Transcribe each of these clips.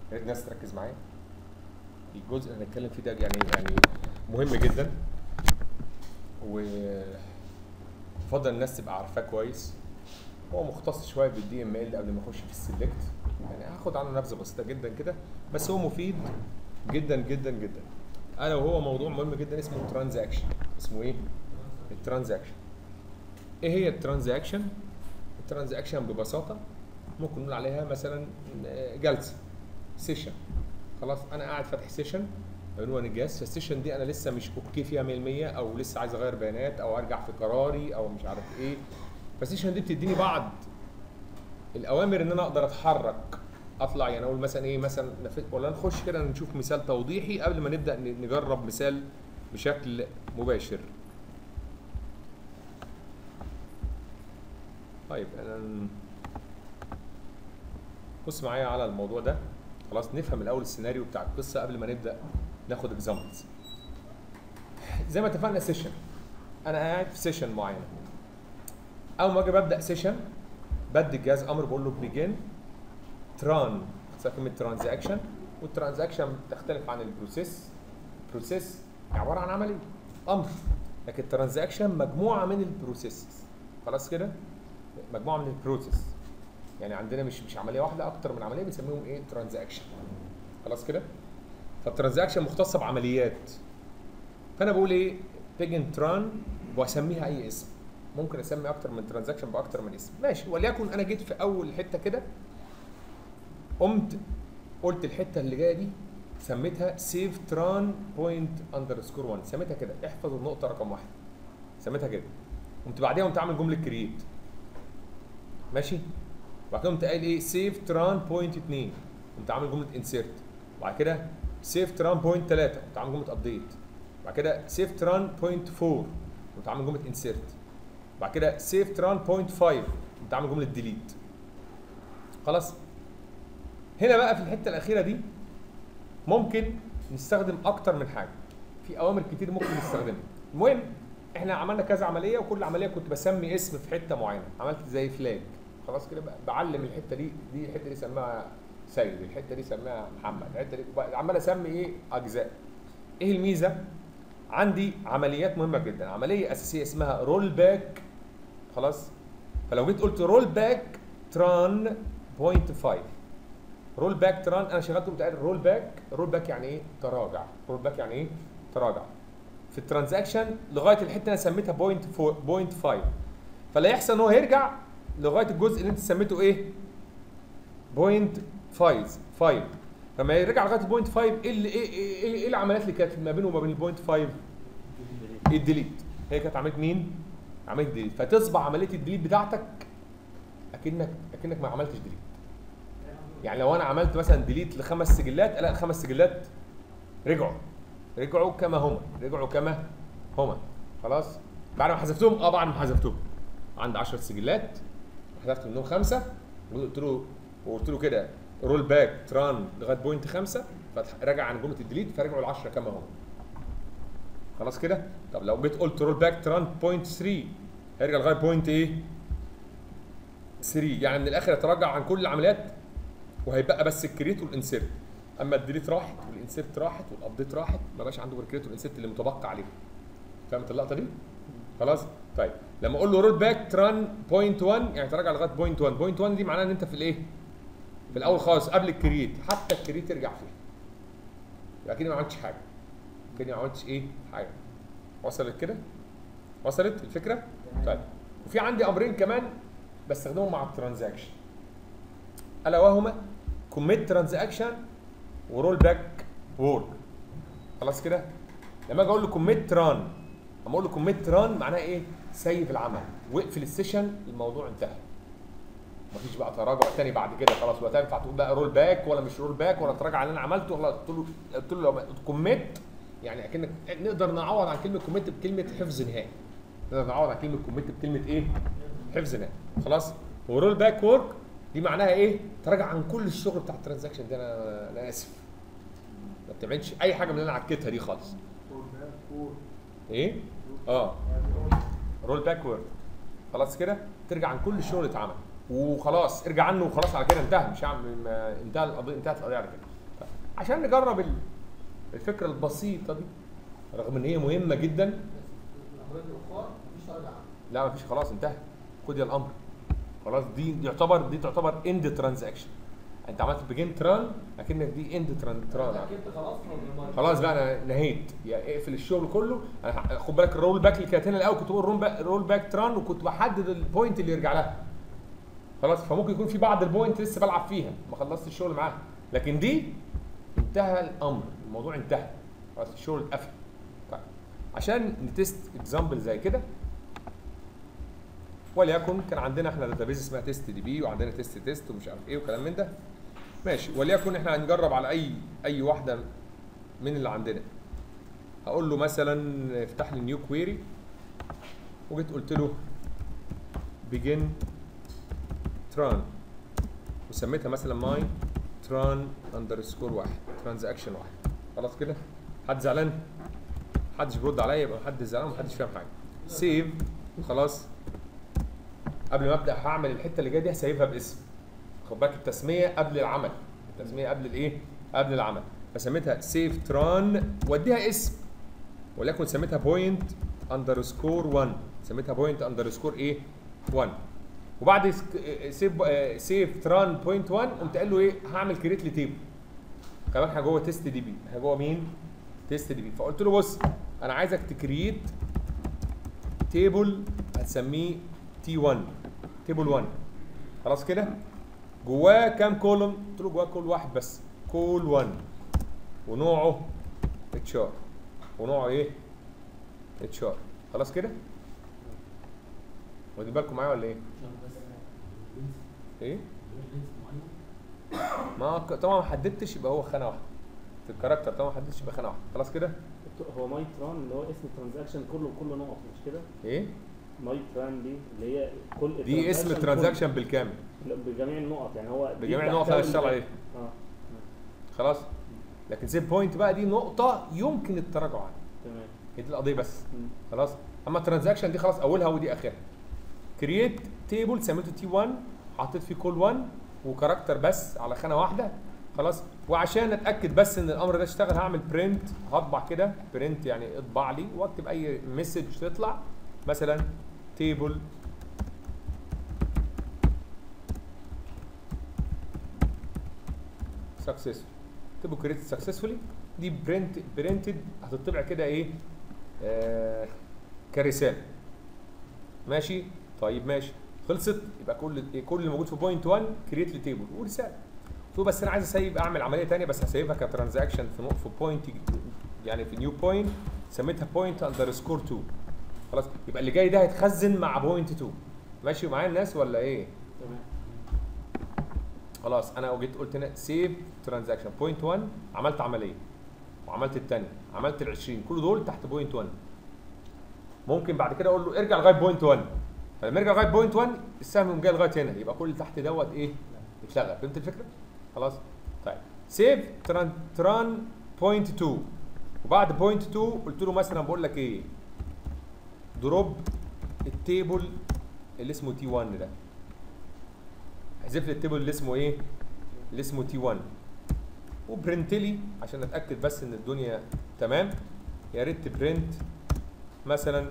يا ريت الناس تركز معايا الجزء اللي هنتكلم فيه ده يعني يعني مهم جدا و يفضل الناس تبقى عارفاه كويس هو مختص شويه بالدي ام ال قبل ما اخش في السلكت يعني هاخد عنه نبذه بسيطه جدا كده بس هو مفيد جدا جدا جدا الا وهو موضوع مهم جدا اسمه ترانزاكشن اسمه ايه الترانزاكشن ايه هي الترانزاكشن الترانزاكشن ببساطه ممكن نقول عليها مثلا جلسه سيشن خلاص انا قاعد فاتح سيشن عنوان الجهاز فالسيشن دي انا لسه مش اوكي فيها 100% او لسه عايز اغير بيانات او ارجع في قراري او مش عارف ايه فالسيشن دي بتديني بعض الاوامر ان انا اقدر اتحرك اطلع يعني اقول مثلا ايه مثلا نف- ولا نخش كده نشوف مثال توضيحي قبل ما نبدا ن- نجرب مثال بشكل مباشر طيب انا بص معايا على الموضوع ده خلاص نفهم الاول السيناريو بتاع القصه قبل ما نبدا ناخد اكزامبلز زي ما اتفقنا سيشن انا قاعد في سيشن معينه اول ما اجي ببدا سيشن بدي الجهاز امر بقول له بيجن تران كلمه ترانزاكشن والترانزاكشن تختلف عن البروسيس البروسيس عباره عن عمليه امر لكن الترانزاكشن مجموعه من البروسيس خلاص كده مجموعه من البروسيس يعني عندنا مش مش عمليه واحده اكتر من عمليه بنسميهم ايه ترانزاكشن خلاص كده فالترانزاكشن مختصه بعمليات فانا بقول ايه بيجن تران واسميها اي اسم ممكن اسمي اكتر من ترانزاكشن باكتر من اسم ماشي وليكن انا جيت في اول حته كده قمت قلت الحته اللي جايه دي سميتها سيف تران بوينت اندرسكور 1 سميتها كده احفظ النقطه رقم واحد سميتها كده قمت بعديها قمت عامل جمله كرييت ماشي وبعد كده قمت قايل ايه سيف تران بوينت 2 قمت عامل جمله انسيرت وبعد كده سيف تران بوينت 3 قمت عامل جمله ابديت بعد كده سيف تران بوينت 4 قمت عامل جمله انسيرت بعد كده سيف تران بوينت 5 قمت عامل جمله ديليت خلاص هنا بقى في الحته الاخيره دي ممكن نستخدم اكتر من حاجه في اوامر كتير ممكن نستخدمها المهم احنا عملنا كذا عمليه وكل عمليه كنت بسمي اسم في حته معينه عملت زي فلاج خلاص كده بقى بعلم الحته دي دي الحته دي سماها سيد الحته دي سماها محمد الحته دي بقى عمال اسمي ايه اجزاء ايه الميزه عندي عمليات مهمه جدا عمليه اساسيه اسمها رول باك خلاص فلو جيت قلت رول باك تران بوينت 5 رول باك تران انا شغلت قلت رول باك رول باك يعني ايه تراجع رول باك يعني ايه تراجع في الترانزاكشن لغايه الحته اللي انا سميتها بوينت بوينت 5 فلا يحصل ان هو هيرجع لغايه الجزء اللي انت سميته ايه بوينت 5 5 فما يرجع لغايه البوينت 5 ايه اللي ايه ايه, إيه, إيه العمليات اللي كانت ما بينه وما بين البوينت 5 الديليت هي كانت عمليه مين عمليه ديليت فتصبح عمليه الديليت بتاعتك اكنك اكنك ما عملتش ديليت يعني لو انا عملت مثلا ديليت لخمس سجلات الاقي الخمس سجلات رجعوا رجعوا كما هما رجعوا كما هما خلاص بعد ما حذفتهم اه بعد ما حذفتهم عندي 10 سجلات حذفت منهم خمسه وقلت له وقلت له كده رول باك تران لغايه بوينت خمسه فرجع عن جمله الديليت فرجعوا ال 10 كما هم خلاص كده طب لو جيت قلت رول باك تران بوينت 3 هيرجع لغايه بوينت ايه 3 يعني من الاخر يتراجع عن كل العمليات وهيبقى بس الكريت والانسيرت اما الديليت راحت والانسيرت راحت والابديت راحت ما بقاش عنده غير الكريت والانسيرت اللي متبقى عليه فهمت اللقطه دي خلاص طيب لما اقول له رول باك تران بوينت 1 يعني تراجع لغايه بوينت 1 بوينت 1 دي معناها ان انت في الايه في الاول خالص قبل الكريت حتى الكريت يرجع فيه يبقى كده ما عملتش حاجه كده ما عملتش ايه حاجه وصلت كده وصلت الفكره طيب وفي عندي امرين كمان بستخدمهم مع الترانزاكشن الا وهما كوميت ترانزاكشن ورول باك وورك خلاص كده لما اجي اقول له كوميت ران اما اقول له كوميت ران معناها ايه سيف العمل واقفل السيشن الموضوع انتهى مفيش بقى تراجع تاني بعد كده خلاص ولا تنفع تقول بقى رول باك ولا مش رول باك ولا تراجع على اللي انا عملته ولا قلت له قلت له لو كوميت يعني اكنك نقدر نعوض عن كلمه كوميت بكلمه حفظ نهائي نقدر نعوض عن كلمه كوميت بكلمه ايه حفظ نهائي خلاص ورول باك وورك دي معناها ايه تراجع عن كل الشغل بتاع الترانزاكشن ده انا انا اسف ما بتعملش اي حاجه من اللي انا عكيتها دي خالص ايه اه رول باكورد خلاص كده ترجع عن كل الشغل اللي اتعمل وخلاص ارجع عنه وخلاص على كده انتهى مش هعمل ما- انتهى القضيه انتهت القضيه على كده عشان نجرب ال- الفكره البسيطه دي رغم ان هي مهمه جدا الامرين الاخرى مفيش رجعه لا مفيش خلاص انتهى خد يا الامر خلاص دي يعتبر دي تعتبر اند ترانزاكشن انت عملت بيجن تران اكنك دي اند تران تران اتاكدت خلاص من المرة. خلاص بقى انا نهيت يا اقفل الشغل كله أنا ح- خد بالك الرول باك اللي كانت هنا الاول كنت بقول رول باك رول باك تران وكنت بحدد البوينت اللي يرجع لها خلاص فممكن يكون في بعض البوينت لسه بلعب فيها ما خلصت الشغل معاها لكن دي انتهى الامر الموضوع انتهى خلاص الشغل اتقفل طيب عشان نتست اكزامبل زي كده وليكن كان عندنا احنا داتابيز اسمها تيست دي بي وعندنا تيست تيست ومش عارف ايه وكلام من ده ماشي وليكن احنا هنجرب على اي اي واحده من اللي عندنا هقول له مثلا افتح لي نيو كويري وجيت قلت له begin تران وسميتها مثلا ماي تران اندرسكور واحد ترانزاكشن واحد خلاص كده حد زعلان محدش بيرد عليا يبقى محدش زعلان ومحدش فاهم حاجه سيف خلاص قبل ما ابدا هعمل الحته اللي جايه دي هسيبها باسم خد بالك التسميه قبل العمل التسميه قبل الايه قبل العمل فسميتها سيف تران واديها اسم ولكن سميتها بوينت اندرسكور 1 سميتها بوينت اندرسكور ايه 1 وبعد سك- سيف آه، سيف تران بوينت 1 قمت قال له ايه هعمل كريت لتيبل خلي بالك احنا جوه تيست دي بي احنا جوه مين تيست دي بي فقلت له بص انا عايزك تكريت تيبل هتسميه تي 1 تيبل 1 خلاص كده جواه كام كولوم قلت له جواه كول واحد بس كول 1 ونوعه اتش ار ونوعه ايه اتش ار خلاص كده واخدين بالكم معايا ولا ايه ايه ما ك- طبعا ما حددتش يبقى هو خانه واحده في الكاركتر طبعا ما حددتش يبقى خانه واحده خلاص كده هو ماي تران اللي هو اسم الترانزاكشن كله كله نقط مش كده؟ ايه ماي تران دي اللي هي كل دي اسم transaction الترانزاكشن بالكامل كله. لا، بجميع النقط يعني هو دي بجميع النقط تحتوي اللي هشتغل ال- عليها اه خلاص لكن سيب بوينت بقى دي نقطه يمكن التراجع عنها تمام هي دي القضيه بس مم. خلاص اما الترانزاكشن دي خلاص اولها ودي اخرها كرييت تيبل سميته تي 1 حطيت فيه كول 1 وكاركتر بس على خانه واحده خلاص وعشان اتاكد بس ان الامر ده اشتغل هعمل برنت هطبع كده برنت يعني اطبع لي واكتب اي مسج تطلع مثلا تيبل سكسسفول تبقوا كريت سكسسفولي دي برنت برنتد هتطبع كده ايه آه كرساله ماشي طيب ماشي خلصت يبقى كل كل اللي موجود في بوينت 1 كريت لي تيبل ورساله تو بس انا عايز اسيب اعمل عمليه ثانيه بس هسيبها كترانزاكشن في نق- في بوينت يعني في نيو بوينت سميتها بوينت اندرسكور 2 خلاص يبقى اللي جاي ده هيتخزن مع بوينت 2 ماشي معايا الناس ولا ايه؟ تمام خلاص انا جيت قلت هنا سيف ترانزاكشن بوينت 1 عملت عمليه وعملت الثانيه عملت ال 20 كل دول تحت بوينت 1 ممكن بعد كده اقول له ارجع لغايه بوينت 1 فلما يرجع لغايه بوينت 1 السهم يقوم جاي لغايه هنا يبقى كل اللي تحت دوت ايه اتلغى فهمت الفكره خلاص طيب سيف تران تران بوينت 2 وبعد بوينت 2 قلت له مثلا بقول لك ايه دروب التيبل اللي اسمه تي 1 ده احذف لي التيبل اللي اسمه ايه اللي اسمه تي 1 وبرنت لي عشان اتاكد بس ان الدنيا تمام يا ريت تبرنت مثلا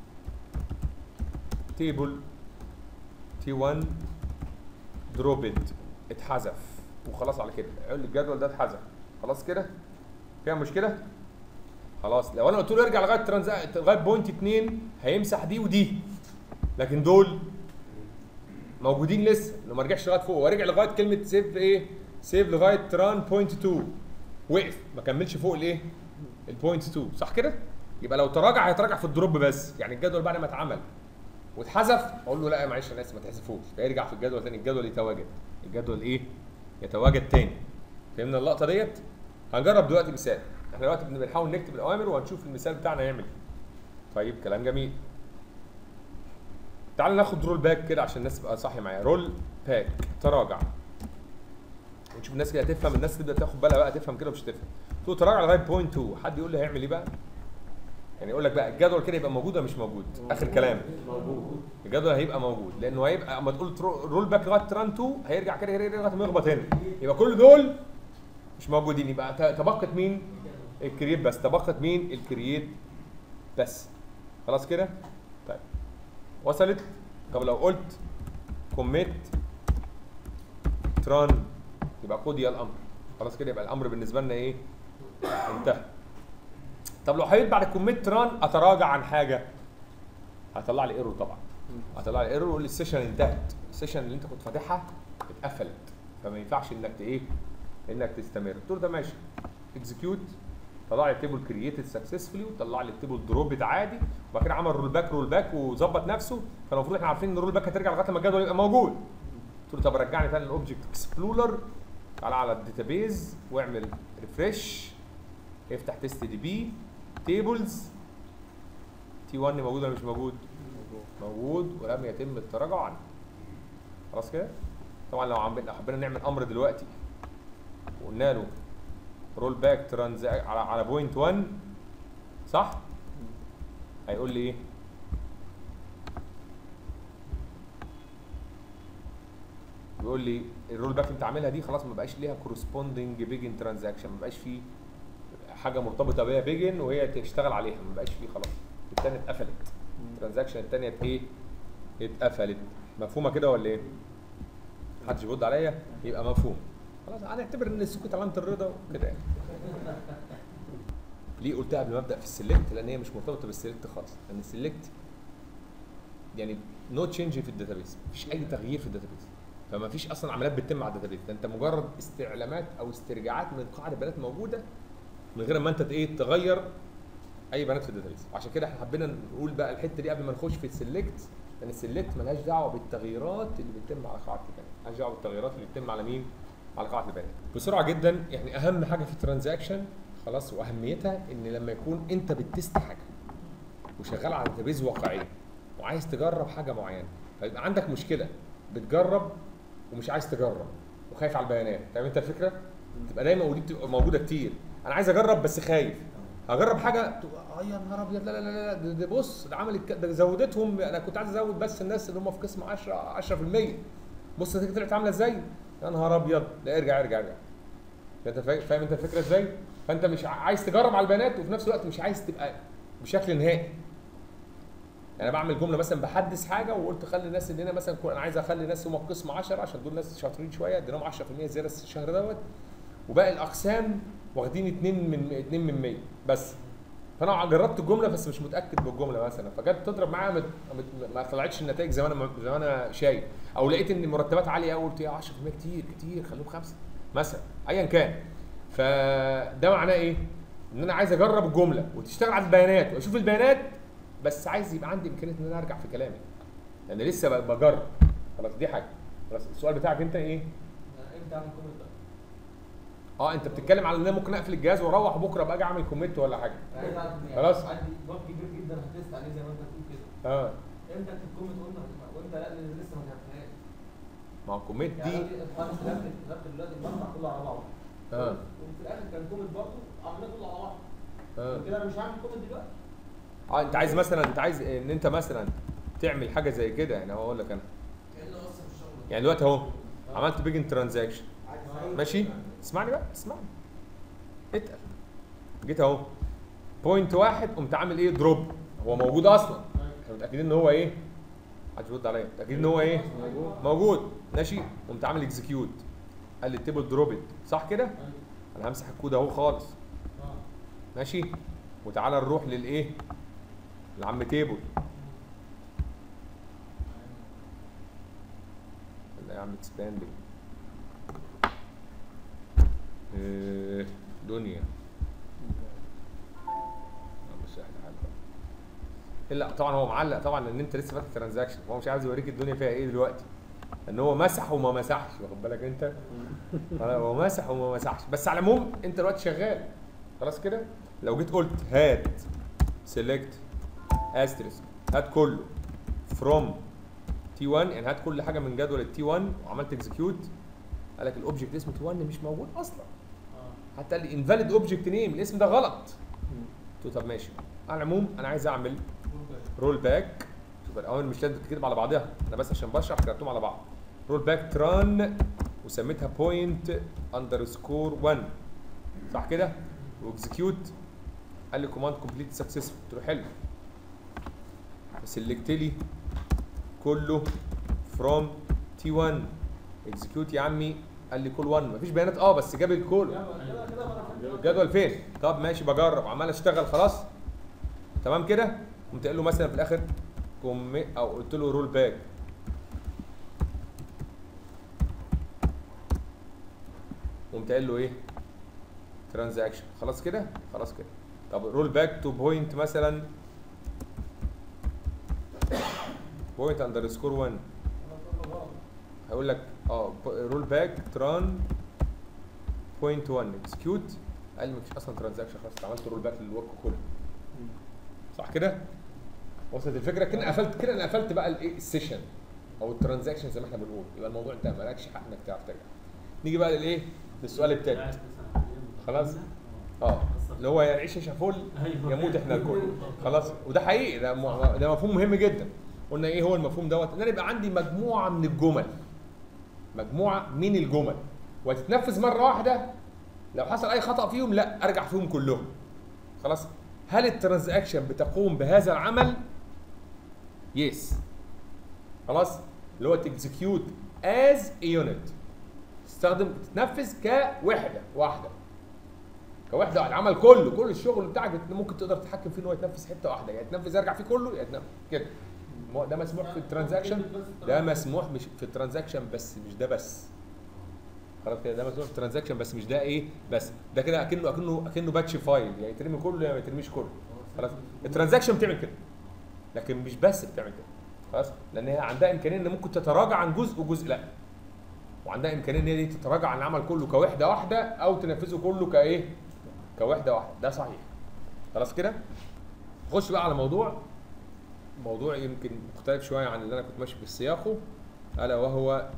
تيبل تي 1 دروبد اتحذف وخلاص على كده يقول لي الجدول ده اتحذف خلاص كده فيها مشكله خلاص لو انا قلت له ارجع لغايه ترانزا لغايه بوينت 2 هيمسح دي ودي لكن دول موجودين لسه لو ما رجعش لغايه فوق هو رجع لغايه كلمه سيف ايه سيف لغايه تران بوينت 2 وقف ما كملش فوق الايه البوينت 2 صح كده يبقى لو تراجع هيتراجع في الدروب بس يعني الجدول بعد ما اتعمل واتحذف اقول له لا معلش انا اسف ما تحذفوش فيرجع في الجدول تاني الجدول يتواجد الجدول ايه يتواجد تاني فهمنا اللقطه ديت هنجرب دلوقتي مثال احنا دلوقتي بن- بنحاول نكتب الاوامر وهنشوف المثال بتاعنا يعمل إيه. طيب كلام جميل تعال ناخد رول باك كده عشان الناس تبقى صاحيه معايا رول باك تراجع ونشوف الناس كده هتفهم الناس تبدا تاخد بالها بقى تفهم كده مش تفهم تقول تراجع لغايه بوينت 2 حد يقول لي هيعمل ايه بقى يعني يقول لك بقى الجدول كده يبقى موجود ولا مش موجود اخر كلام موجود الجدول هيبقى موجود لانه هيبقى اما تقول ترو- رول باك لغايه تران 2 هيرجع كده يرجع لغايه ما يخبط هنا يبقى كل دول مش موجودين يبقى ت- تبقت مين الكرييت بس تبقت مين الكرييت بس خلاص كده طيب وصلت طب لو قلت كوميت تران يبقى قضي الامر خلاص كده يبقى الامر بالنسبه لنا ايه انتهى طب لو حبيت بعد الكوميت تران اتراجع عن حاجه هطلع لي ايرور طبعا هطلع لي ايرور ويقول لي السيشن انتهت السيشن اللي انت كنت فاتحها اتقفلت فما ينفعش انك ت- ايه انك تستمر قلت له ده ماشي اكزكيوت طلع لي التيبل كرييتد سكسسفولي وطلع لي التيبل دروبد عادي وبعد كده عمل رول باك رول باك وظبط نفسه فالمفروض احنا عارفين ان الرول باك هترجع لغايه لما الجدول يبقى موجود قلت له طب رجعني تاني للاوبجكت اكسبلورر تعالى على الداتابيز واعمل ريفرش افتح تيست دي بي تيبلز تي 1 موجود ولا مش موجود؟ موجود ولم يتم التراجع عنه خلاص كده؟ طبعا لو عم لو حبينا نعمل امر دلوقتي وقلنا له رول باك ترانز على على بوينت 1 صح؟ هيقول لي ايه؟ بيقول لي الرول باك اللي انت عاملها دي خلاص ما بقاش ليها كورسبوندنج بيجن ترانزاكشن ما بقاش فيه حاجه مرتبطه بيها بيجن وهي تشتغل عليها ما بقاش فيه خلاص الثانيه اتقفلت الترانزاكشن الثانيه ايه؟ اتقفلت مفهومه كده ولا ايه؟ محدش بيرد عليا يبقى مفهوم خلاص هنعتبر ان السكوت علامه الرضا وكده يعني ليه قلتها قبل ما ابدا في السلكت لان هي مش مرتبطه بالسلكت خالص لان السلكت يعني نو تشينج في الداتابيس مفيش اي تغيير في الداتابيس فما فيش اصلا عمليات بتتم على الداتابيس ده انت مجرد استعلامات او استرجاعات من قاعده بيانات موجوده من غير ما انت ايه تغير اي بيانات في الداتابيس عشان كده احنا حبينا نقول بقى الحته دي قبل ما نخش في السلكت لان السلكت ملهاش دعوه بالتغييرات اللي بتتم على قاعده البيانات ملهاش دعوه بالتغييرات اللي بتتم على مين على قاعده البيانات بسرعه جدا يعني اهم حاجه في الترانزاكشن خلاص واهميتها ان لما يكون انت بتست حاجه وشغال على داتابيز واقعيه وعايز تجرب حاجه معينه فيبقى عندك مشكله بتجرب ومش عايز تجرب وخايف على البيانات فاهم انت الفكره؟ تبقى دايما ودي بتبقى موجوده كتير انا عايز اجرب بس خايف هجرب حاجه تبقى اه يا نهار ابيض لا لا لا لا ده, ده بص ده عمل الك- ده زودتهم انا كنت عايز ازود بس الناس اللي هم في قسم 10 10% بص النتيجه طلعت عامله ازاي؟ يا نهار ابيض لا ارجع ارجع ارجع انت فاهم فاهم انت الفكره ازاي؟ فانت مش ع- عايز تجرب على البيانات وفي نفس الوقت مش عايز تبقى بشكل نهائي يعني انا بعمل جمله مثلا بحدث حاجه وقلت خلي الناس اللي هنا مثلا كو- انا عايز اخلي الناس هم قسم 10 عشان دول ناس شاطرين شويه اديناهم 10% زياده الشهر دوت وباقي الاقسام واخدين 2 من 2 من 100 بس فانا جربت الجمله بس مش متاكد بالجمله مثلا فجت تضرب معايا مت- مت- ما طلعتش النتائج زي ما انا زي ما انا شايف او لقيت ان المرتبات عاليه قوي قلت يا 10% كتير كتير خلوهم خمسه مثلا ايا كان فده معناه ايه؟ ان انا عايز اجرب الجمله وتشتغل على البيانات واشوف البيانات بس عايز يبقى عندي امكانيه ان انا ارجع في كلامي لان لسه ب- بجرب خلاص دي حاجه خلاص السؤال بتاعك انت ايه؟ امتى اعمل كومنت بقى؟ اه انت بتتكلم على ان انا ممكن اقفل الجهاز واروح بكره ابقى اجي اعمل كوميت ولا حاجه يعني عايز اعرف يعني خلاص. عندي بلوك كبير جدا هتست عليه زي ما انت بتقول كده اه امتى اكتب كومنت وانت وانت لا لسه ما كتبتهاش ما هو الكوميت يعني دي دي خلاص كتبت كتبت دلوقتي المقطع كله على بعضه اه وفي الاخر كان كومنت برضه عملناه كله على بعضه اه كده انا مش هعمل كومنت دلوقتي اه انت عايز مثلا انت عايز ان انت مثلا تعمل حاجه زي كده يعني هقول لك انا كانه اصلا في الشغل يعني دلوقتي اهو عملت بيجن ترانزاكشن ماشي اسمعني بقى اسمعني اتقل جيت اهو بوينت واحد قمت عامل ايه دروب هو موجود اصلا احنا متاكدين ان هو ايه محدش بيرد عليا متاكدين ان هو ايه موجود ماشي قمت عامل اكزكيوت قال لي التيبل دروبت صح كده انا همسح الكود اهو خالص ماشي وتعالى نروح للايه لعم تيبل لا يا عم اكسباندنج إيه دنيا اللهم سهل حالك الا طبعا هو معلق طبعا لان انت لسه فاتح ترانزاكشن هو مش عايز يوريك الدنيا فيها ايه دلوقتي لان هو مسح وما مسحش واخد بالك انت هو مسح وما مسحش بس على العموم انت دلوقتي شغال خلاص كده لو جيت قلت هات سيلكت استريسك هات كله فروم تي 1 يعني هات كل حاجه من جدول التي 1 وعملت اكزكيوت قال لك الاوبجكت اسمه تي 1 مش موجود اصلا حتى قال لي انفاليد اوبجكت نيم الاسم ده غلط قلت له طب ماشي على العموم انا عايز اعمل رول باك شوف الاوامر مش لازم تتكتب على بعضها انا بس عشان بشرح كتبتهم على بعض رول باك تران وسميتها بوينت اندرسكور 1 صح كده واكزكيوت قال لي كوماند كومبليت سكسسفول قلت له حلو سلكت لي كله فروم تي 1 اكزكيوت يا عمي قال لي كل 1 مفيش بيانات اه بس جاب الكل كده كده مرة فاتت. الجدول فين؟ طب ماشي بجرب عمال اشتغل خلاص تمام كده؟ قمت قايل له مثلا في الاخر كومي او قلت له رول باك قمت قايل له ايه؟ ترانزاكشن خلاص كده؟ خلاص كده طب رول باك تو بوينت مثلا بوينت اندرسكور 1 أنا كله غلط. هيقول لك اه رول باك تران بوينت 1 اكسكيوت قال لي مفيش اصلا ترانزاكشن خلاص أنت عملت رول باك للورك كله صح كده؟ وصلت الفكره كده قفلت كده انا قفلت بقى الايه السيشن او الترانزاكشن زي ما احنا بنقول يبقى الموضوع انتهى مالكش حق انك تعرف ترجع نيجي بقى للايه؟ للسؤال التاني خلاص؟ اه اللي هو يا نعيش يا فل أيوة. يموت احنا الكل خلاص وده حقيقي ده م- ده مفهوم مهم جدا قلنا ايه هو المفهوم دوت ان انا يبقى عندي مجموعه من الجمل مجموعه من الجمل وتتنفذ مره واحده لو حصل اي خطا فيهم لا ارجع فيهم كلهم خلاص هل الترانزاكشن بتقوم بهذا العمل يس خلاص اللي هو تكزكيوت از يونت تستخدم تتنفذ كوحده واحده كوحده العمل كله كل الشغل بتاعك بت- ممكن تقدر تتحكم فيه ان هو يتنفذ حته واحده يا يتنفذ يرجع فيه كله يا يتنفذ كده مو- ده مسموح في الترانزاكشن ده مسموح مش في الترانزاكشن بس مش ده بس خلاص كده ده مسموح في الترانزاكشن بس مش ده ايه بس ده كده اكنه اكنه اكنه باتش فايل يعني يترمي كله يا ما يترميش كله خلاص الترانزاكشن بتعمل كده لكن مش بس بتعمل كده خلاص لان هي عندها امكانيه ان ممكن تتراجع عن جزء وجزء لا وعندها امكانيه ان هي دي تتراجع عن العمل كله كوحده واحده او تنفذه كله كايه كوحده واحده ده صحيح خلاص كده نخش بقى على موضوع موضوع يمكن مختلف شويه عن اللي انا كنت ماشي في سياقه الا وهو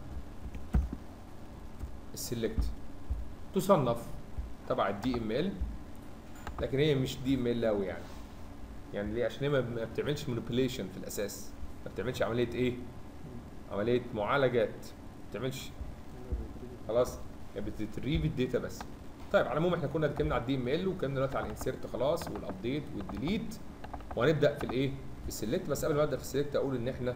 السلكت تصنف تبع الدي ام ال لكن هي مش دي ام ال قوي يعني يعني ليه عشان هي ما ما بتعملش مانيبيوليشن في الاساس ما بتعملش عمليه ايه عمليه معالجات ما بتعملش خلاص هي بتريف الداتا بس طيب على العموم احنا كنا اتكلمنا على الدي ام ال واتكلمنا دلوقتي على الانسيرت خلاص والابديت والديليت وهنبدا في الايه في السلكت بس قبل ما ابدا في السلكت اقول ان احنا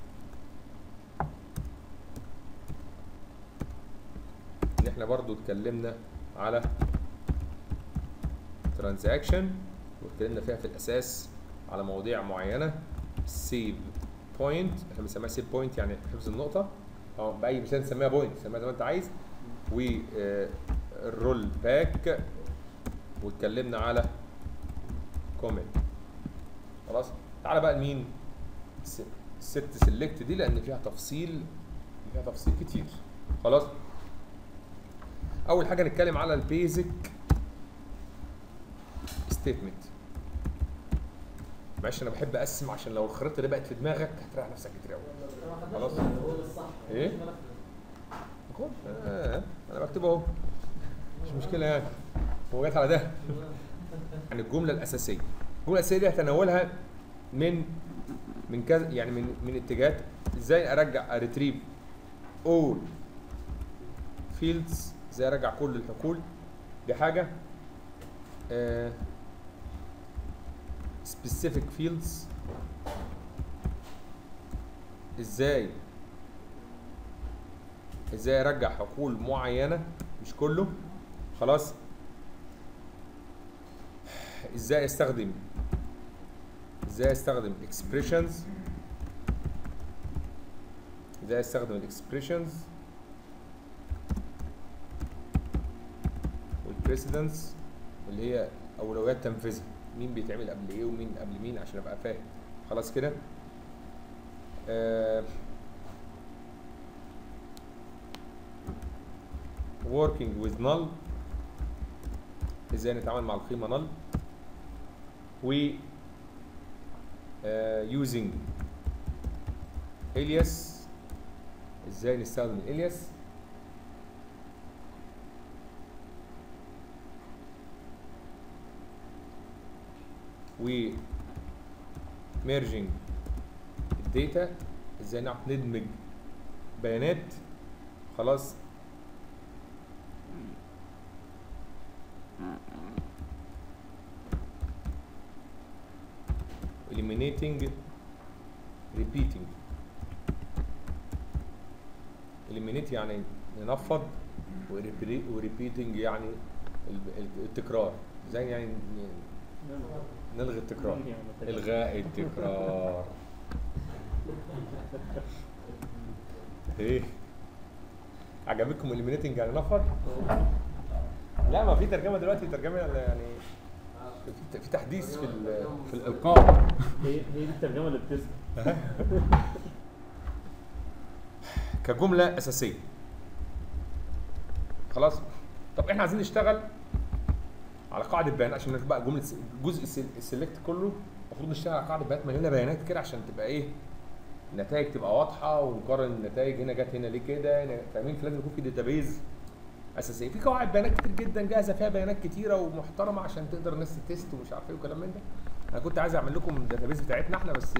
ان احنا برضو اتكلمنا على ترانزاكشن واتكلمنا فيها في الاساس على مواضيع معينه سيف بوينت احنا بنسميها سيف بوينت يعني حفظ النقطه او باي مثال نسميها بوينت سميها زي ما انت عايز والرول باك واتكلمنا على كومنت خلاص تعالى بقى لمين الس- الست سيلكت دي لان فيها تفصيل فيها تفصيل كتير خلاص اول حاجه نتكلم على البيزك ستيتمنت معلش انا بحب اقسم عشان لو الخريطه دي بقت في دماغك هتريح نفسك كتير قوي خلاص. هو ده الصح إيه؟ مش ملف. خد آه. انا بكتبه اهو مش مشكله يعني هو جت على ده عن الجمله الاساسيه الجمله الاساسيه دي هتناولها من من كذا يعني من من اتجاهات ازاي ارجع اريتريف اول فيلدز ازاي ارجع كل الحقول دي حاجه آه specific fields ازاي ازاي ارجع حقول معينه مش كله خلاص ازاي استخدم ازاي استخدم expressions ازاي استخدم الاكسبريشنز والبريسيدنس اللي هي اولويات تنفيذها مين بيتعمل قبل ايه ومين قبل مين عشان ابقى فاهم خلاص كده آه working with null ازاي نتعامل مع القيمه null و آه using alias ازاي نستخدم الالياس و merging الداتا ازاي نعرف ندمج بيانات خلاص eliminating repeating eliminate يعني ننفض وريبيتنج يعني ال- ال- التكرار زي يعني ن- نلغي التكرار الغاء التكرار ايه عجبتكم eliminating يعني نفض لا ما في ترجمه دلوقتي ترجمه يعني في- في تحديث في ال- في الالقاء هي هي دي الترجمه اللي بتثبت كجمله اساسيه خلاص طب احنا عايزين نشتغل على قاعده بيانات عشان نبقى جمله س- جزء السل- السلكت كله المفروض نشتغل على قاعده بيانات مليانه بيانات كده عشان تبقى ايه النتائج تبقى واضحه ونقارن النتائج هنا جت هنا ليه كده هنا فاهمين فلازم يكون في داتابيز اساسيه في قواعد بيانات كتير جدا جاهزه فيها بيانات كتيره ومحترمه عشان تقدر الناس تست ومش عارف ايه وكلام من ده انا كنت عايز اعمل لكم الداتابيز بتاعتنا احنا بس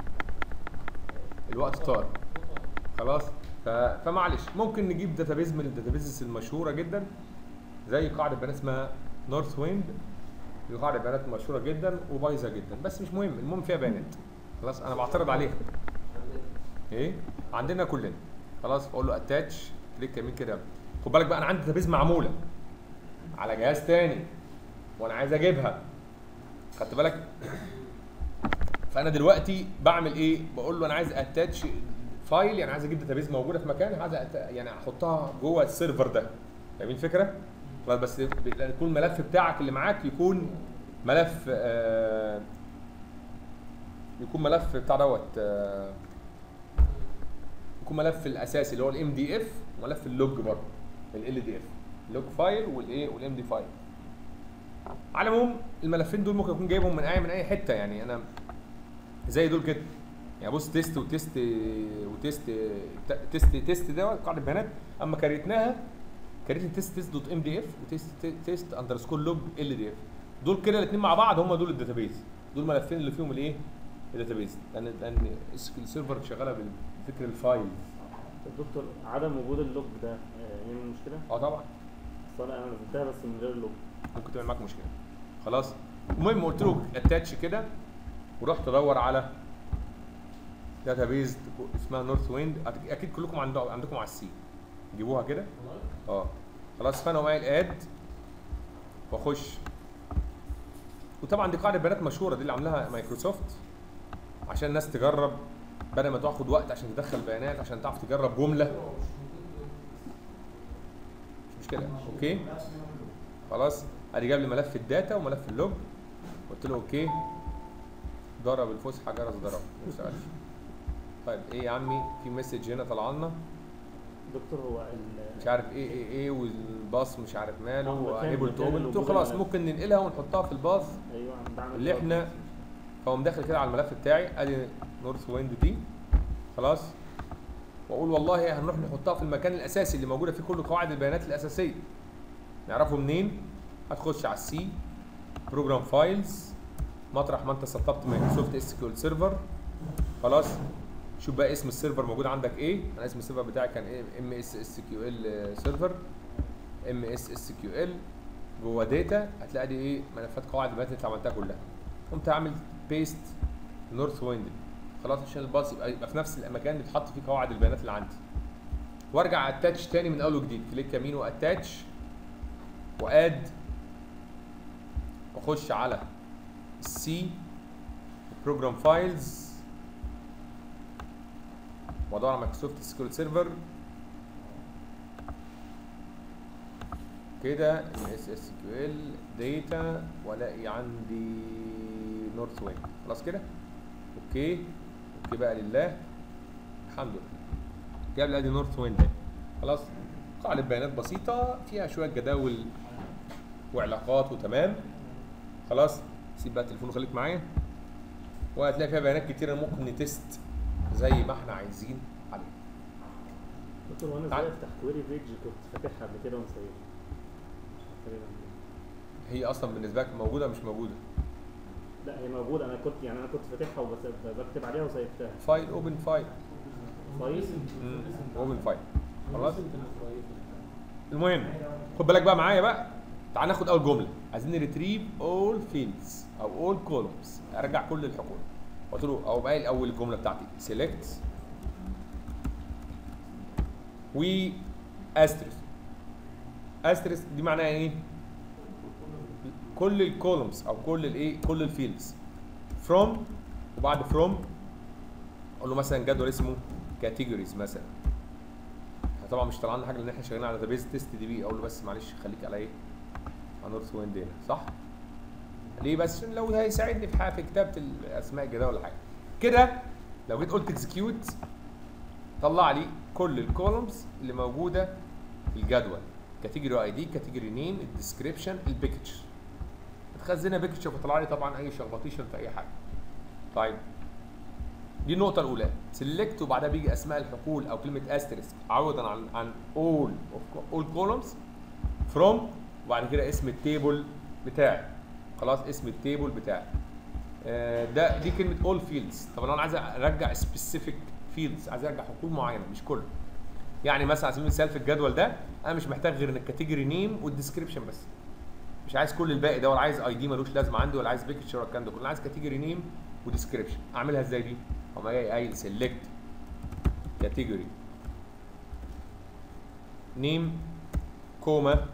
الوقت طار خلاص ف... فمعلش ممكن نجيب داتابيز من الداتابيز المشهوره جدا زي قاعده بيانات اسمها نورث ويند دي قاعده بيانات مشهوره جدا وبايظه جدا بس مش مهم المهم فيها بيانات خلاص انا بعترض عليها ايه عندنا كلنا خلاص بقول له اتاتش كليك يمين كده خد بالك بقى انا عندي داتابيز معموله على جهاز تاني وانا عايز اجيبها خدت بالك فانا دلوقتي بعمل ايه بقول له انا عايز اتاتش فايل يعني عايز اجيب داتابيز موجوده في مكان عايز أت... يعني احطها جوه السيرفر ده فاهمين الفكره خلاص بس ب- يكون الملف بتاعك اللي معاك يكون ملف آه يكون ملف بتاع دوت آه يكون ملف الاساسي اللي هو الام دي اف وملف اللوج برضه ال دي اف لوج فايل والايه والام دي فايل على العموم الملفين دول ممكن اكون جايبهم من اي من اي حته يعني انا زي دول كده يعني بص تيست وتيست وتيست تيست تيست ده قاعده بيانات اما كريتناها كريت تيست تيست دوت ام دي اف وتيست تيست اندرسكور لوج ال دي اف دول كده الاثنين مع بعض هم دول الداتابيز دول الملفين اللي فيهم الايه الداتابيز لان لان السيرفر شغاله بالفكر الفايل طب دكتور عدم وجود اللوج ده آه، يعمل مشكله؟ اه طبعا اصل انا نزلتها بس من غير اللوج ممكن تعمل معاك مشكله خلاص المهم قلت له اتاتش كده ورحت ادور على داتابيز اسمها نورث ويند اكيد كلكم عندكم عندكم على السي جيبوها كده اه خلاص فانا قايل اد واخش وطبعا دي قاعده بيانات مشهوره دي اللي عاملاها مايكروسوفت عشان الناس تجرب بدل ما تاخد وقت عشان تدخل بيانات عشان تعرف تجرب جمله مش مشكله اوكي خلاص ادي جاب لي ملف الداتا وملف اللوج قلت له اوكي ضرب الفسحه جرس ضرب ما اشتغلش طيب ايه يا عمي في مسج هنا طلع لنا دكتور هو ال- مش عارف ايه ايه ايه والباص مش عارف ماله آه، مكان- وانيبل تو مكان اوبن قلت له الوجود خلاص الملف. ممكن ننقلها ونحطها في الباص ايوه انا بعمل اللي كده. احنا فاقوم داخل كده على الملف بتاعي ادي نورث ويند دي خلاص واقول والله هنروح نحطها في المكان الاساسي اللي موجوده فيه كل قواعد البيانات الاساسيه نعرفه منين هتخش على السي بروجرام فايلز مطرح ما انت سطبت مايكروسوفت اس كيو ال سيرفر خلاص شوف بقى اسم السيرفر موجود عندك ايه انا اسم السيرفر بتاعي كان ايه ام اس اس كيو ال سيرفر ام اس اس كيو ال جوه داتا هتلاقي دي ايه ملفات قواعد البيانات اللي انت عملتها كلها قمت عامل بيست نورث ويند خلاص عشان الباص يبقى, يبقى في نفس المكان اللي اتحط فيه قواعد البيانات اللي عندي وارجع اتاتش تاني من اول وجديد كليك يمين واتاتش واد واخش على السي بروجرام فايلز وادور على مايكروسوفت سكيول سيرفر كده اس اس كيو ال داتا والاقي عندي نورث ويند خلاص كده اوكي اوكي بقى لله الحمد لله جاب لي ادي نورث ويند اهي. خلاص قاعده بيانات بسيطه فيها شويه جداول وعلاقات وتمام خلاص سيب بقى التليفون وخليك معايا وهتلاقي فيها بيانات كتيره ممكن نتست زي ما احنا عايزين عليها دكتور وانا تعال. ازاي افتح كويري بيج كنت فاتحها قبل كده ومسيبها تقريبا هي اصلا بالنسبه لك موجوده مش موجوده لا هي موجوده انا كنت يعني انا كنت فاتحها وبس بكتب عليها وسيبتها فايل اوبن فايل فايل اوبن فايل خلاص المهم خد بالك بقى معايا بقى تعال ناخد اول جمله عايزين ريتريف اول فيلدز او اول كولومز ارجع كل الحقول قلت له او قايل اول الجمله بتاعتي select و asterisk asterisk دي معناها ايه؟ كل الكولومز او كل الايه كل الفيلدز from وبعد from اقول له مثلا جدول اسمه categories مثلا طبعا مش طلع لنا حاجه لان احنا شغالين على داتابيز تيست دي بي اقول له بس معلش خليك على ايه على نورث ويند هنا صح ليه بس عشان لو هيساعدني في حاجه في كتابه الاسماء كده ولا حاجه كده لو جيت قلت اكزكيوت طلع لي كل الكولومز اللي موجوده في الجدول كاتيجوري اي دي كاتيجوري نيم الديسكريبشن البيكتشر متخزنه بيكتشر فطلع لي طبعا اي شخبطيشن في اي حاجه طيب دي النقطة الأولى سيلكت وبعدها بيجي أسماء الحقول أو كلمة أستريسك عوضا عن عن all of all columns from وبعد كده اسم التيبل بتاعي خلاص اسم التيبل بتاعي آه، ده دي كلمة all fields طب لو أنا عايز أرجع specific fields عايز أرجع حقول معينة مش كله يعني مثلا على سبيل المثال في الجدول ده أنا مش محتاج غير الكاتيجوري نيم والديسكريبشن بس مش عايز كل الباقي ده ولا عايز اي دي ملوش لازمه عندي ولا عايز بيكتشر ولا الكلام ده كله انا عايز كاتيجوري نيم وديسكريبشن اعملها ازاي دي؟ اقوم جاي قايل سيلكت كاتيجوري نيم كوما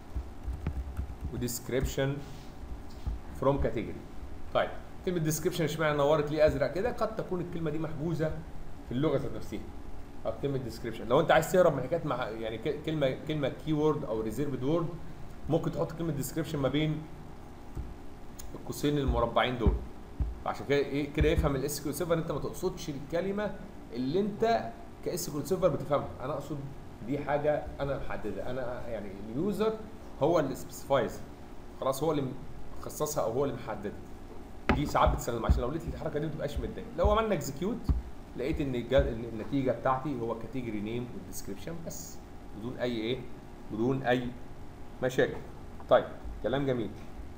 وديسكريبشن فروم كاتيجوري طيب كلمه ديسكريبشن اشمعنى نورت ليه ازرق كده قد تكون الكلمه دي محجوزه في اللغه ذات نفسها او كلمه ديسكريبشن لو انت عايز تهرب من حكايه مع يعني ك- كلمه كلمه كي وورد او ريزيرفد وورد ممكن تحط كلمه ديسكريبشن ما بين القوسين المربعين دول عشان كده ايه كده يفهم الاس كيو سيرفر انت ما تقصدش الكلمه اللي انت كاس كيو سيرفر بتفهمها انا اقصد دي حاجه انا محددها انا يعني اليوزر هو اللي سبيسيفايز خلاص هو اللي مخصصها او هو اللي محددها دي ساعات بتسلم عشان لو لقيت الحركه دي ما تبقاش متضايق لو عملنا اكزكيوت لقيت ان الج- إن النتيجه بتاعتي هو كاتيجوري نيم والديسكريبشن بس بدون اي ايه بدون اي مشاكل طيب كلام جميل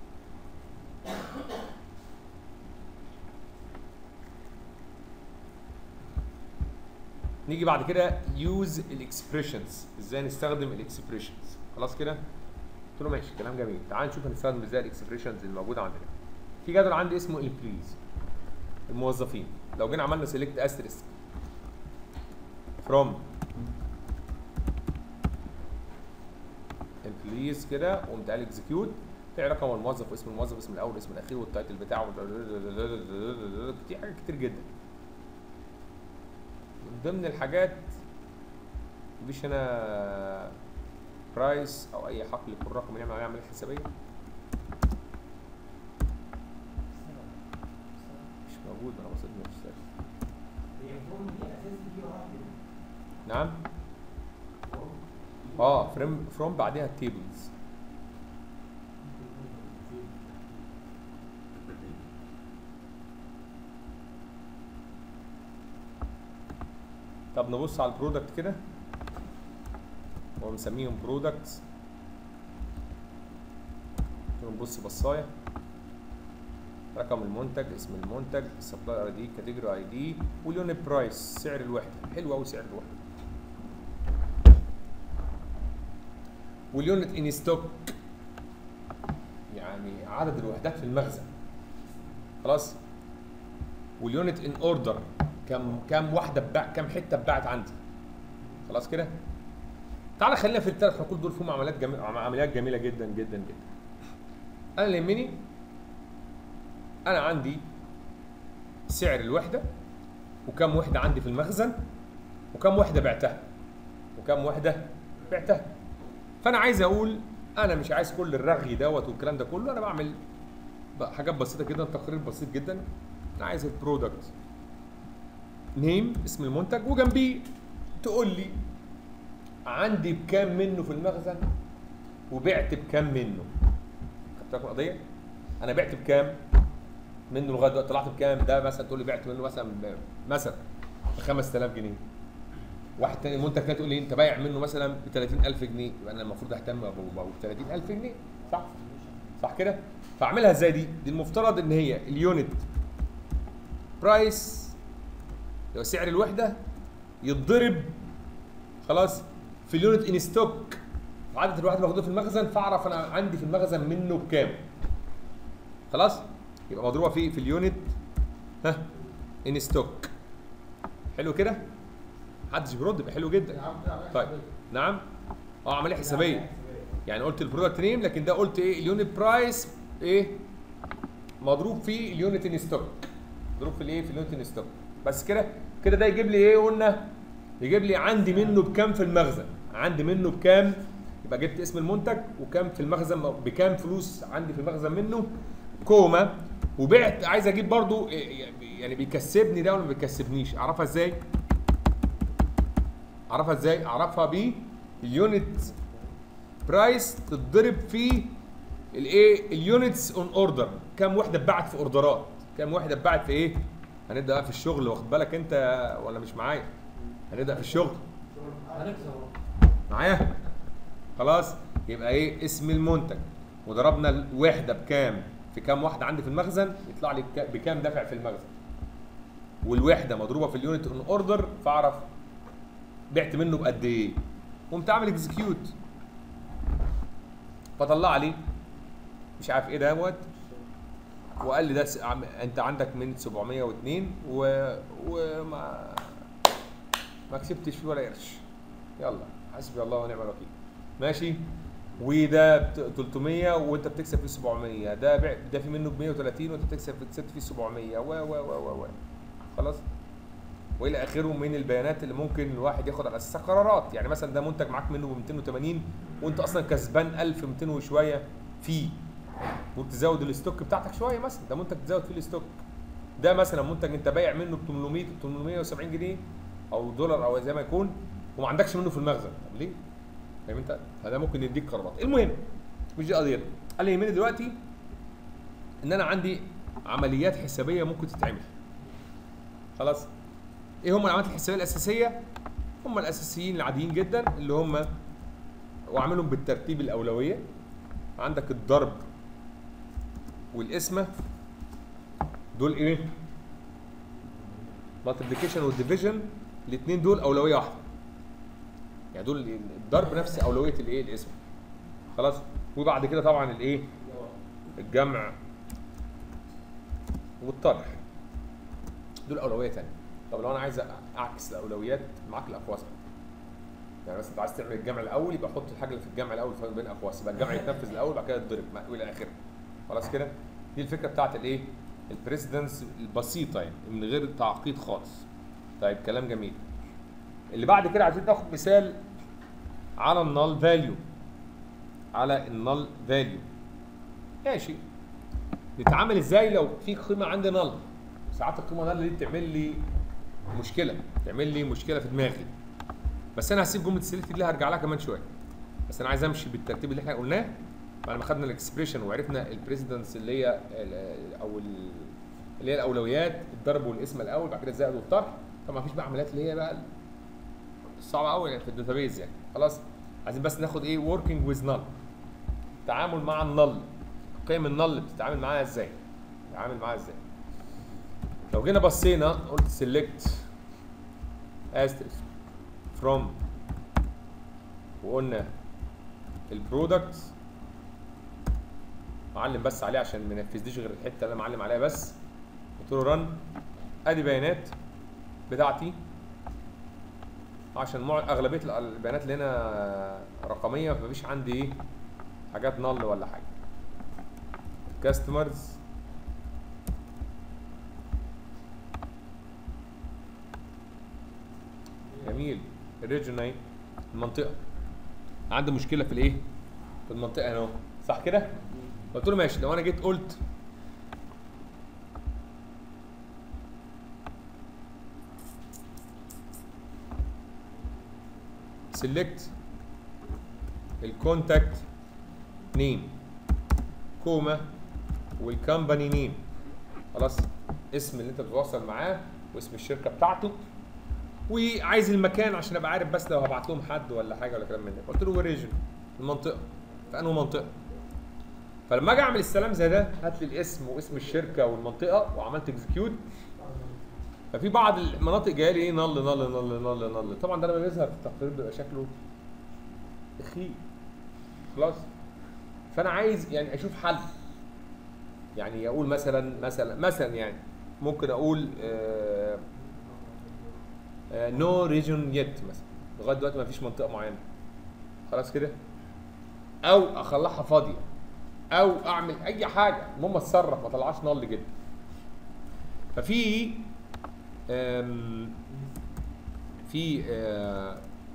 نيجي بعد كده يوز الاكسبريشنز ازاي نستخدم الاكسبريشنز خلاص كده قلت له ماشي كلام جميل تعال نشوف هنستخدم ازاي الاكسبريشنز اللي موجوده عندنا في جدول عندي اسمه الامبلويز الموظفين لو جينا عملنا سيلكت استريسك فروم امبلويز كده وقمت قال اكزكيوت تلاقي رقم الموظف واسم الموظف اسم الاول واسم الاخير والتايتل بتاعه كتير حاجات كتير جدا من ضمن الحاجات مفيش هنا برايس او اي حقل يكون رقم يعمل عليه عمليه حسابيه مش موجود انا بصيت مش شايف. هي الفورم دي اساسي فيها واحد نعم اه فروم فروم بعدها تيبلز طب نبص على البرودكت كده ومسميهم برودكتس نبص بصايه رقم المنتج اسم المنتج السبلاير اي دي كاتيجوري اي دي واليونت برايس سعر الوحده حلو قوي سعر الوحده واليونت ان ستوك يعني عدد الوحدات في المخزن خلاص واليونت ان اوردر كم كم واحده اتباع كم حته اتباعت عندي خلاص كده تعالى خلينا في الثلاث حقول دول فيهم عمليات جميله عمليات جميله جدا جدا جدا انا اللي يهمني انا عندي سعر الوحده وكم وحده عندي في المخزن وكم وحده بعتها وكم وحده بعتها فانا عايز اقول انا مش عايز كل الرغي دوت والكلام ده كله انا بعمل ب- حاجات بسيطه جدا تقرير بسيط جدا انا عايز البرودكت نيم اسم المنتج وجنبيه تقول لي عندي بكام منه في المخزن وبعت بكام منه خدت بالك من القضيه انا بعت بكام منه لغايه دلوقتي طلعت بكام ده مثلا تقول لي بعت منه مثلا ب- مثلا ب 5000 جنيه واحد تاني منتج تاني تقول لي انت بايع منه مثلا ب 30000 جنيه يبقى انا المفروض اهتم ابو ب 30000 جنيه صح صح كده فاعملها ازاي دي دي المفترض ان هي اليونت برايس اللي هو سعر الوحده يتضرب خلاص في اليونت ان ستوك عدد الوحده الموجوده في المخزن فاعرف انا عندي في المخزن منه بكام خلاص يبقى مضروبه في في اليونت ها ان ستوك حلو كده محدش بيرد يبقى حلو جدا طيب نعم اه عمليه حسابيه يعني قلت البرودكت نيم لكن ده قلت ايه اليونت برايس ايه مضروب في اليونت ان ستوك مضروب في الايه في اليونت ان ستوك بس كده كده ده يجيب لي ايه قلنا يجيب لي عندي منه بكام في المخزن عندي منه بكام يبقى جبت اسم المنتج وكام في المخزن بكام فلوس عندي في المخزن منه كوما وبعت عايز اجيب برضو إيه يعني بيكسبني ده ولا ما بيكسبنيش اعرفها ازاي اعرفها ازاي اعرفها ب اليونت برايس تتضرب في الايه اليونتس اون اوردر كام وحده اتباعت في اوردرات كام وحده اتباعت في ايه هنبدا بقى في الشغل واخد بالك انت ولا مش معايا هنبدا في الشغل هنكسب معايا خلاص يبقى ايه اسم المنتج وضربنا الوحده بكام في كام واحده عندي في المخزن يطلع لي بكا- بكام دافع في المخزن والوحده مضروبه في اليونت اون اوردر فاعرف بعت منه بقد ايه قمت عامل اكزكيوت فطلع لي مش عارف ايه دوت وقال لي ده س- عم- انت عندك من 702 و وما ما كسبتش فيه ولا قرش يلا حسبي الله ونعم الوكيل ماشي وده بت- 300 وانت بتكسب فيه 700 ده بيع ده في منه ب 130 وانت بتكسب كسبت فيه 700 و و و و و خلاص والى اخره من البيانات اللي ممكن الواحد ياخد على اساسها قرارات يعني مثلا ده منتج معاك منه ب 280 وانت اصلا كسبان 1200 وشويه فيه ممكن تزود الستوك بتاعتك شويه مثلا ده منتج تزود فيه الستوك ده مثلا منتج انت بايع منه ب 800 870 جنيه او دولار او زي ما يكون وما عندكش منه في المخزن طب ليه؟ فاهم انت؟ فده ممكن يديك قرارات المهم مش دي قضيتنا قال لي يهمني دلوقتي ان انا عندي عمليات حسابيه ممكن تتعمل خلاص ايه هم العمليات الحسابيه الاساسيه هم الاساسيين العاديين جدا اللي هم واعملهم بالترتيب الاولويه عندك الضرب والقسمه دول ايه مالتيبليكيشن والديفيجن الاثنين دول اولويه واحده يعني دول الضرب نفس اولويه الايه الاسم خلاص وبعد كده طبعا الايه الجمع والطرح دول اولويه ثانيه طب لو انا عايز اعكس الاولويات معاك الاقواس بقى. يعني مثلا انت عايز تعمل الجمع الاول يبقى حط الحاجه اللي في الجمع الاول فرق بين اقواس يبقى الجمع يتنفذ الاول بعد كده يتضرب ما- والى اخره خلاص كده دي الفكره بتاعت الايه البريسيدنس البسيطه يعني من غير تعقيد خالص طيب كلام جميل اللي بعد كده عايزين ناخد مثال على النال فاليو على النال فاليو ماشي نتعامل ازاي لو في قيمه عندي نال ساعات القيمه نال دي بتعمل لي مشكله بتعمل لي مشكله في دماغي بس انا هسيب جمله السيلكت دي هرجع لها كمان شويه بس انا عايز امشي بالترتيب اللي احنا قلناه بعد ما خدنا الاكسبريشن وعرفنا البريسيدنس اللي هي ال- او ال- اللي هي الاولويات الضرب والاسم الاول بعد كده الزائد والطرح طبعا مفيش بقى عمليات اللي هي بقى الصعبه قوي يعني في الداتابيز يعني خلاص عايزين بس ناخد ايه working with null التعامل مع النل قيم النل بتتعامل معاها ازاي بتتعامل معاها ازاي لو جينا بصينا قلت select asterisk from وقلنا البرودكت معلم بس عليه عشان ما ينفذليش غير الحته اللي انا معلم عليها بس قلت له رن ادي بيانات بتاعتي عشان مع اغلبيه ال- البيانات اللي هنا رقميه فمفيش عندي ايه حاجات نل ولا حاجه كاستمرز جميل الريجن اهي المنطقه عندي مشكله في الايه في المنطقه هنا اهو صح كده قلت له ماشي لو انا جيت قلت select الكونتاكت نيم كوما والكمباني نيم خلاص اسم اللي انت بتتواصل معاه واسم الشركه بتاعته وعايز المكان عشان ابقى عارف بس لو هبعت لهم حد ولا حاجه ولا كلام من ده قلت له وريجن المنطقه في انهي منطقه فلما اجي اعمل السلام زي ده هات لي الاسم واسم الشركه والمنطقه وعملت اكزكيوت ففي بعض المناطق جايه لي ايه نل نل نل نل نل طبعا ده لما بيظهر في التقرير بيبقى شكله اخي خلاص فانا عايز يعني اشوف حل يعني اقول مثلا مثلا مثلا يعني ممكن اقول نو ريجن يت مثلا لغايه دلوقتي ما فيش منطقه معينه خلاص كده او اخليها فاضيه او اعمل اي حاجه المهم اتصرف ما طلعش نل جدا ففي آم، في آه،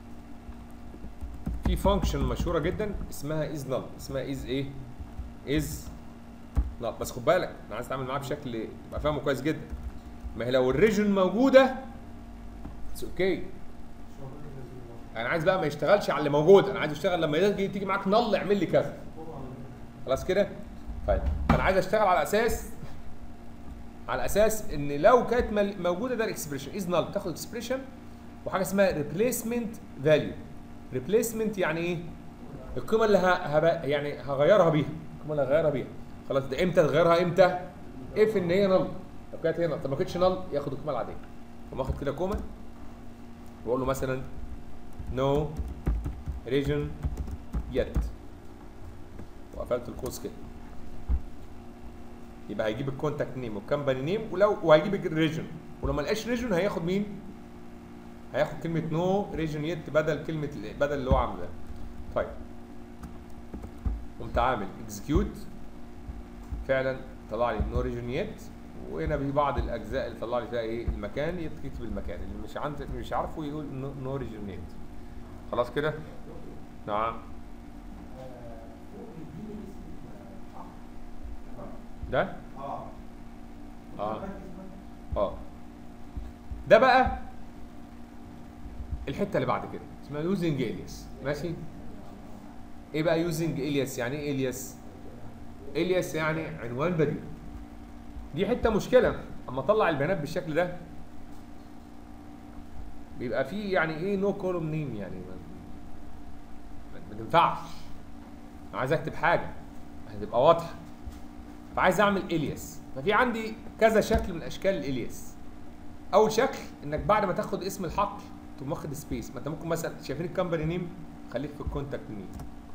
في فانكشن مشهوره جدا اسمها از نل اسمها از ايه از نل بس خد بالك انا عايز اتعامل معاها بشكل تبقى فاهمه كويس جدا ما هي لو الريجن موجوده اتس اوكي انا عايز بقى ما يشتغلش على اللي موجود انا عايز اشتغل لما يجي تيجي معاك نل اعمل لي كذا خلاص كده طيب انا عايز اشتغل على اساس على اساس ان لو كانت مل- موجوده ده الاكسبريشن از نال تاخد اكسبريشن وحاجه اسمها ريبليسمنت فاليو ريبليسمنت يعني ايه القيمه اللي ه... هب... يعني هغيرها بيها القيمه اللي هغيرها بيها خلاص ده امتى تغيرها امتى اف ان هي نل لو كانت هي نل طب ما كانتش نل ياخد القيمه العاديه فما اخد كده كوما واقول له مثلا نو ريجن يت وقفلت القوس كده يبقى هيجيب الكونتاكت نيم والكمباني نيم ولو وهيجيب الريجن ولو ما لقاش ريجن هياخد مين؟ هياخد كلمة نو ريجن يت بدل كلمة بدل اللي هو عامله ده. طيب قمت عامل اكزكيوت فعلا طلع لي نو ريجن يت وهنا في بعض الاجزاء اللي طلع لي فيها ايه المكان يكتب المكان اللي مش عند مش عارفه يقول نو ريجن يت خلاص كده؟ نعم ده؟ اه اه اه ده بقى الحته اللي بعد كده اسمها يوزنج الياس ماشي ايه بقى يوزنج الياس يعني ايه الياس الياس يعني عنوان بديل دي حته مشكله اما اطلع البيانات بالشكل ده بيبقى فيه يعني ايه نو كولوم نيم يعني ما, ما تنفعش انا عايز اكتب حاجه هتبقى واضحه فعايز اعمل الياس ففي عندي كذا شكل من اشكال الالياس اول شكل انك بعد ما تاخد اسم الحقل تقوم واخد سبيس ما انت ممكن مثلا شايفين الكمباني نيم خليك في الكونتاكت نيم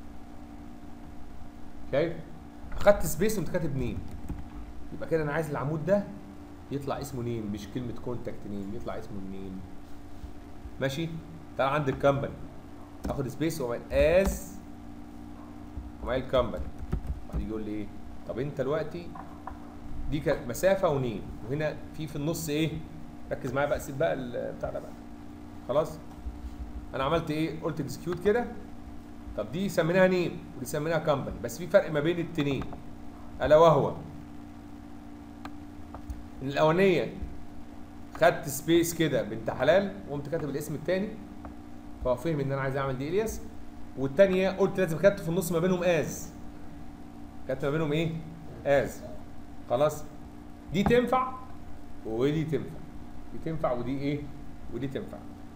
شايف اخدت سبيس وانت كاتب نيم يبقى كده انا عايز العمود ده يطلع اسمه نيم مش كلمه كونتاكت نيم يطلع اسمه نيم ماشي تعال عند الكمباني اخد سبيس واعمل از وعمل كمباني واحد يجي يقول لي ايه طب انت دلوقتي دي كانت مسافه ونيم وهنا في في النص ايه ركز معايا بقى سيب بقى ال- بتاع ده بقى خلاص انا عملت ايه قلت اكسكيوت كده طب دي سميناها نيم ودي سميناها كمباني بس في فرق ما بين التنين الا وهو ان الاولانيه خدت سبيس كده بنت حلال وقمت كاتب الاسم الثاني فهو فهم ان انا عايز اعمل دي الياس والثانيه قلت لازم كتبت في النص ما بينهم از كتبت ما بينهم ايه از خلاص دي تنفع ودي تنفع دي تنفع ودي ايه ودي تنفع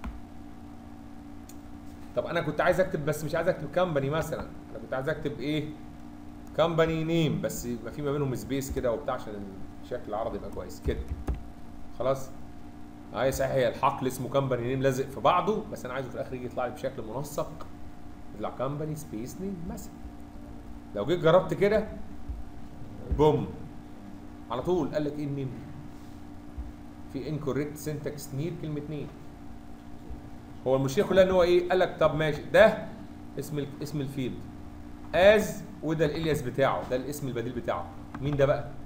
طب انا كنت عايز اكتب بس مش عايز اكتب كمباني مثلا انا كنت عايز اكتب ايه كمباني نيم بس يبقى في ما بينهم سبيس كده وبتاع عشان الشكل العرضي يبقى كويس كده خلاص هاي صحيح هي الحقل اسمه كمباني نيم لازق في بعضه بس انا عايزه في الاخر يجي يطلع لي بشكل منسق يطلع كمباني سبيس نيم مثلا لو جيت جربت كده بوم على طول قال لك ايه النيم في انكوريكت سنتكس نير كلمه نير هو المشكله كلها ان هو ايه قال لك طب ماشي ده اسم ال- اسم الفيلد از وده الالياس بتاعه ده الاسم البديل بتاعه مين ده بقى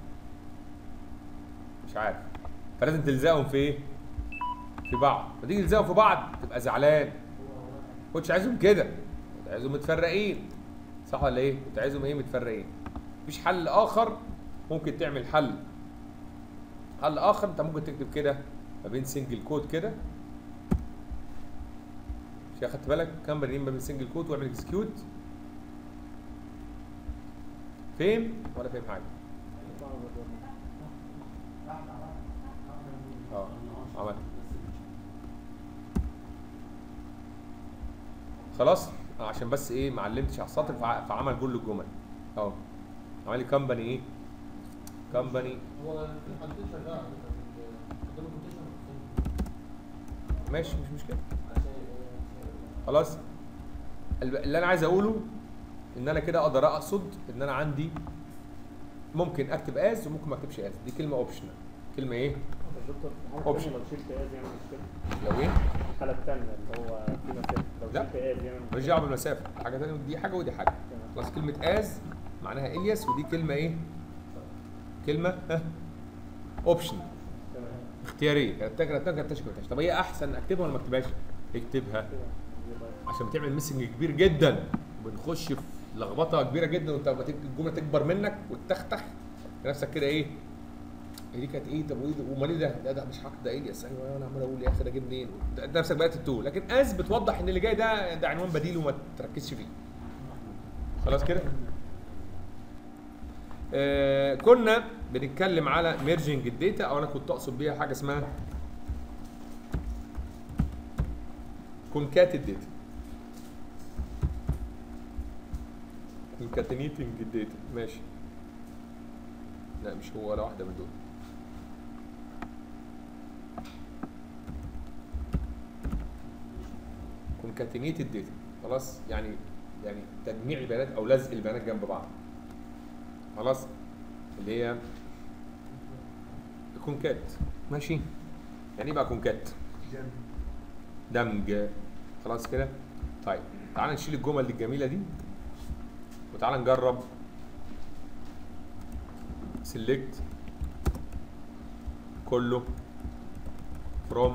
مش عارف فلازم تلزقهم في ايه في بعض فتيجي تلزقهم في بعض تبقى زعلان كنتش عايزهم كده كنت عايزهم متفرقين صح ولا ايه كنت عايزهم ايه متفرقين مفيش حل اخر ممكن تعمل حل حل اخر انت ممكن تكتب كده ما بين سنجل كود كده مش خدت بالك كام برنامج ما بين سنجل كود واعمل اكسكيوت فهم ولا فهم حاجه اه عمل خلاص عشان بس ايه ما علمتش على السطر فع- فعمل كل الجمل اهو عمل لي كمباني ايه كمباني هو في حالتين شغال على فكره في ال- قدام الكوتيشن ماشي مش مشكله عشان خلاص الب- اللي انا عايز اقوله ان انا كده اقدر اقصد ان انا عندي ممكن اكتب از وممكن ما اكتبش از دي كلمه اوبشنال كلمه ايه طب دكتور في حاجه Option. تانية لو شلت از يعمل مشكله لو ايه الحاله الثانيه اللي هو في مسافه لو لا. شلت از يعمل ماليش دعوه بالمسافه حاجه ثانيه دي حاجه ودي حاجه خلاص كلمه از معناها الياس ودي كلمه ايه كلمه ها اوبشن تمام اختياريه كتبتها كتبتها كتبتها كتبتها طب هي احسن اكتبها ولا ما اكتبهاش اكتبها كده يبقى عشان بتعمل ميسنج كبير جدا وبنخش في لخبطه كبيره جدا وانت لما تيجي الجمله تكبر منك وتتختخ نفسك كده ايه هي دي كانت ايه طب وايه ده امال ايه ده؟ لا ده مش حق ده الياس ايوه انا عمال اقول يا اخي ده جه منين؟ ده- ده نفسك بقت تتوه لكن از بتوضح ان اللي جاي ده ده عنوان بديل وما تركزش فيه. خلاص كده؟ آه كنا بنتكلم على ميرجنج الداتا او انا كنت اقصد بيها حاجه اسمها كونكات الداتا كونكاتينيتنج الداتا ماشي لا مش هو ولا واحده من دول كونكاتينيت الداتا خلاص يعني يعني تجميع البيانات او لزق البيانات جنب بعض خلاص اللي هي كونكات ماشي يعني ايه بقى كونكات دمج خلاص كده طيب تعال نشيل الجمل الجميله دي وتعال نجرب سيلكت كله from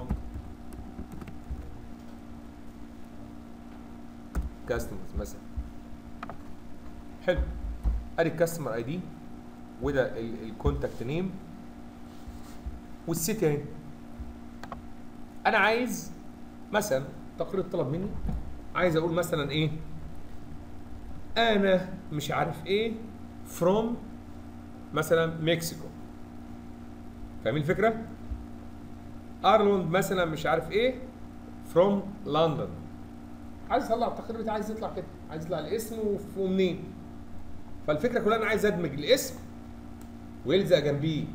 customers مثلا حلو ادي الكاستمر اي دي وده الكونتاكت نيم والسيتي اهي انا عايز مثلا تقرير طلب مني عايز اقول مثلا ايه انا مش عارف ايه from مثلا مكسيكو فاهمين الفكره ارلوند مثلا مش عارف ايه from لندن عايز اطلع التقرير بتاعي عايز يطلع كده عايز يطلع الاسم وف- ومنين فالفكره كلها انا عايز ادمج الاسم ويلزق جنبيه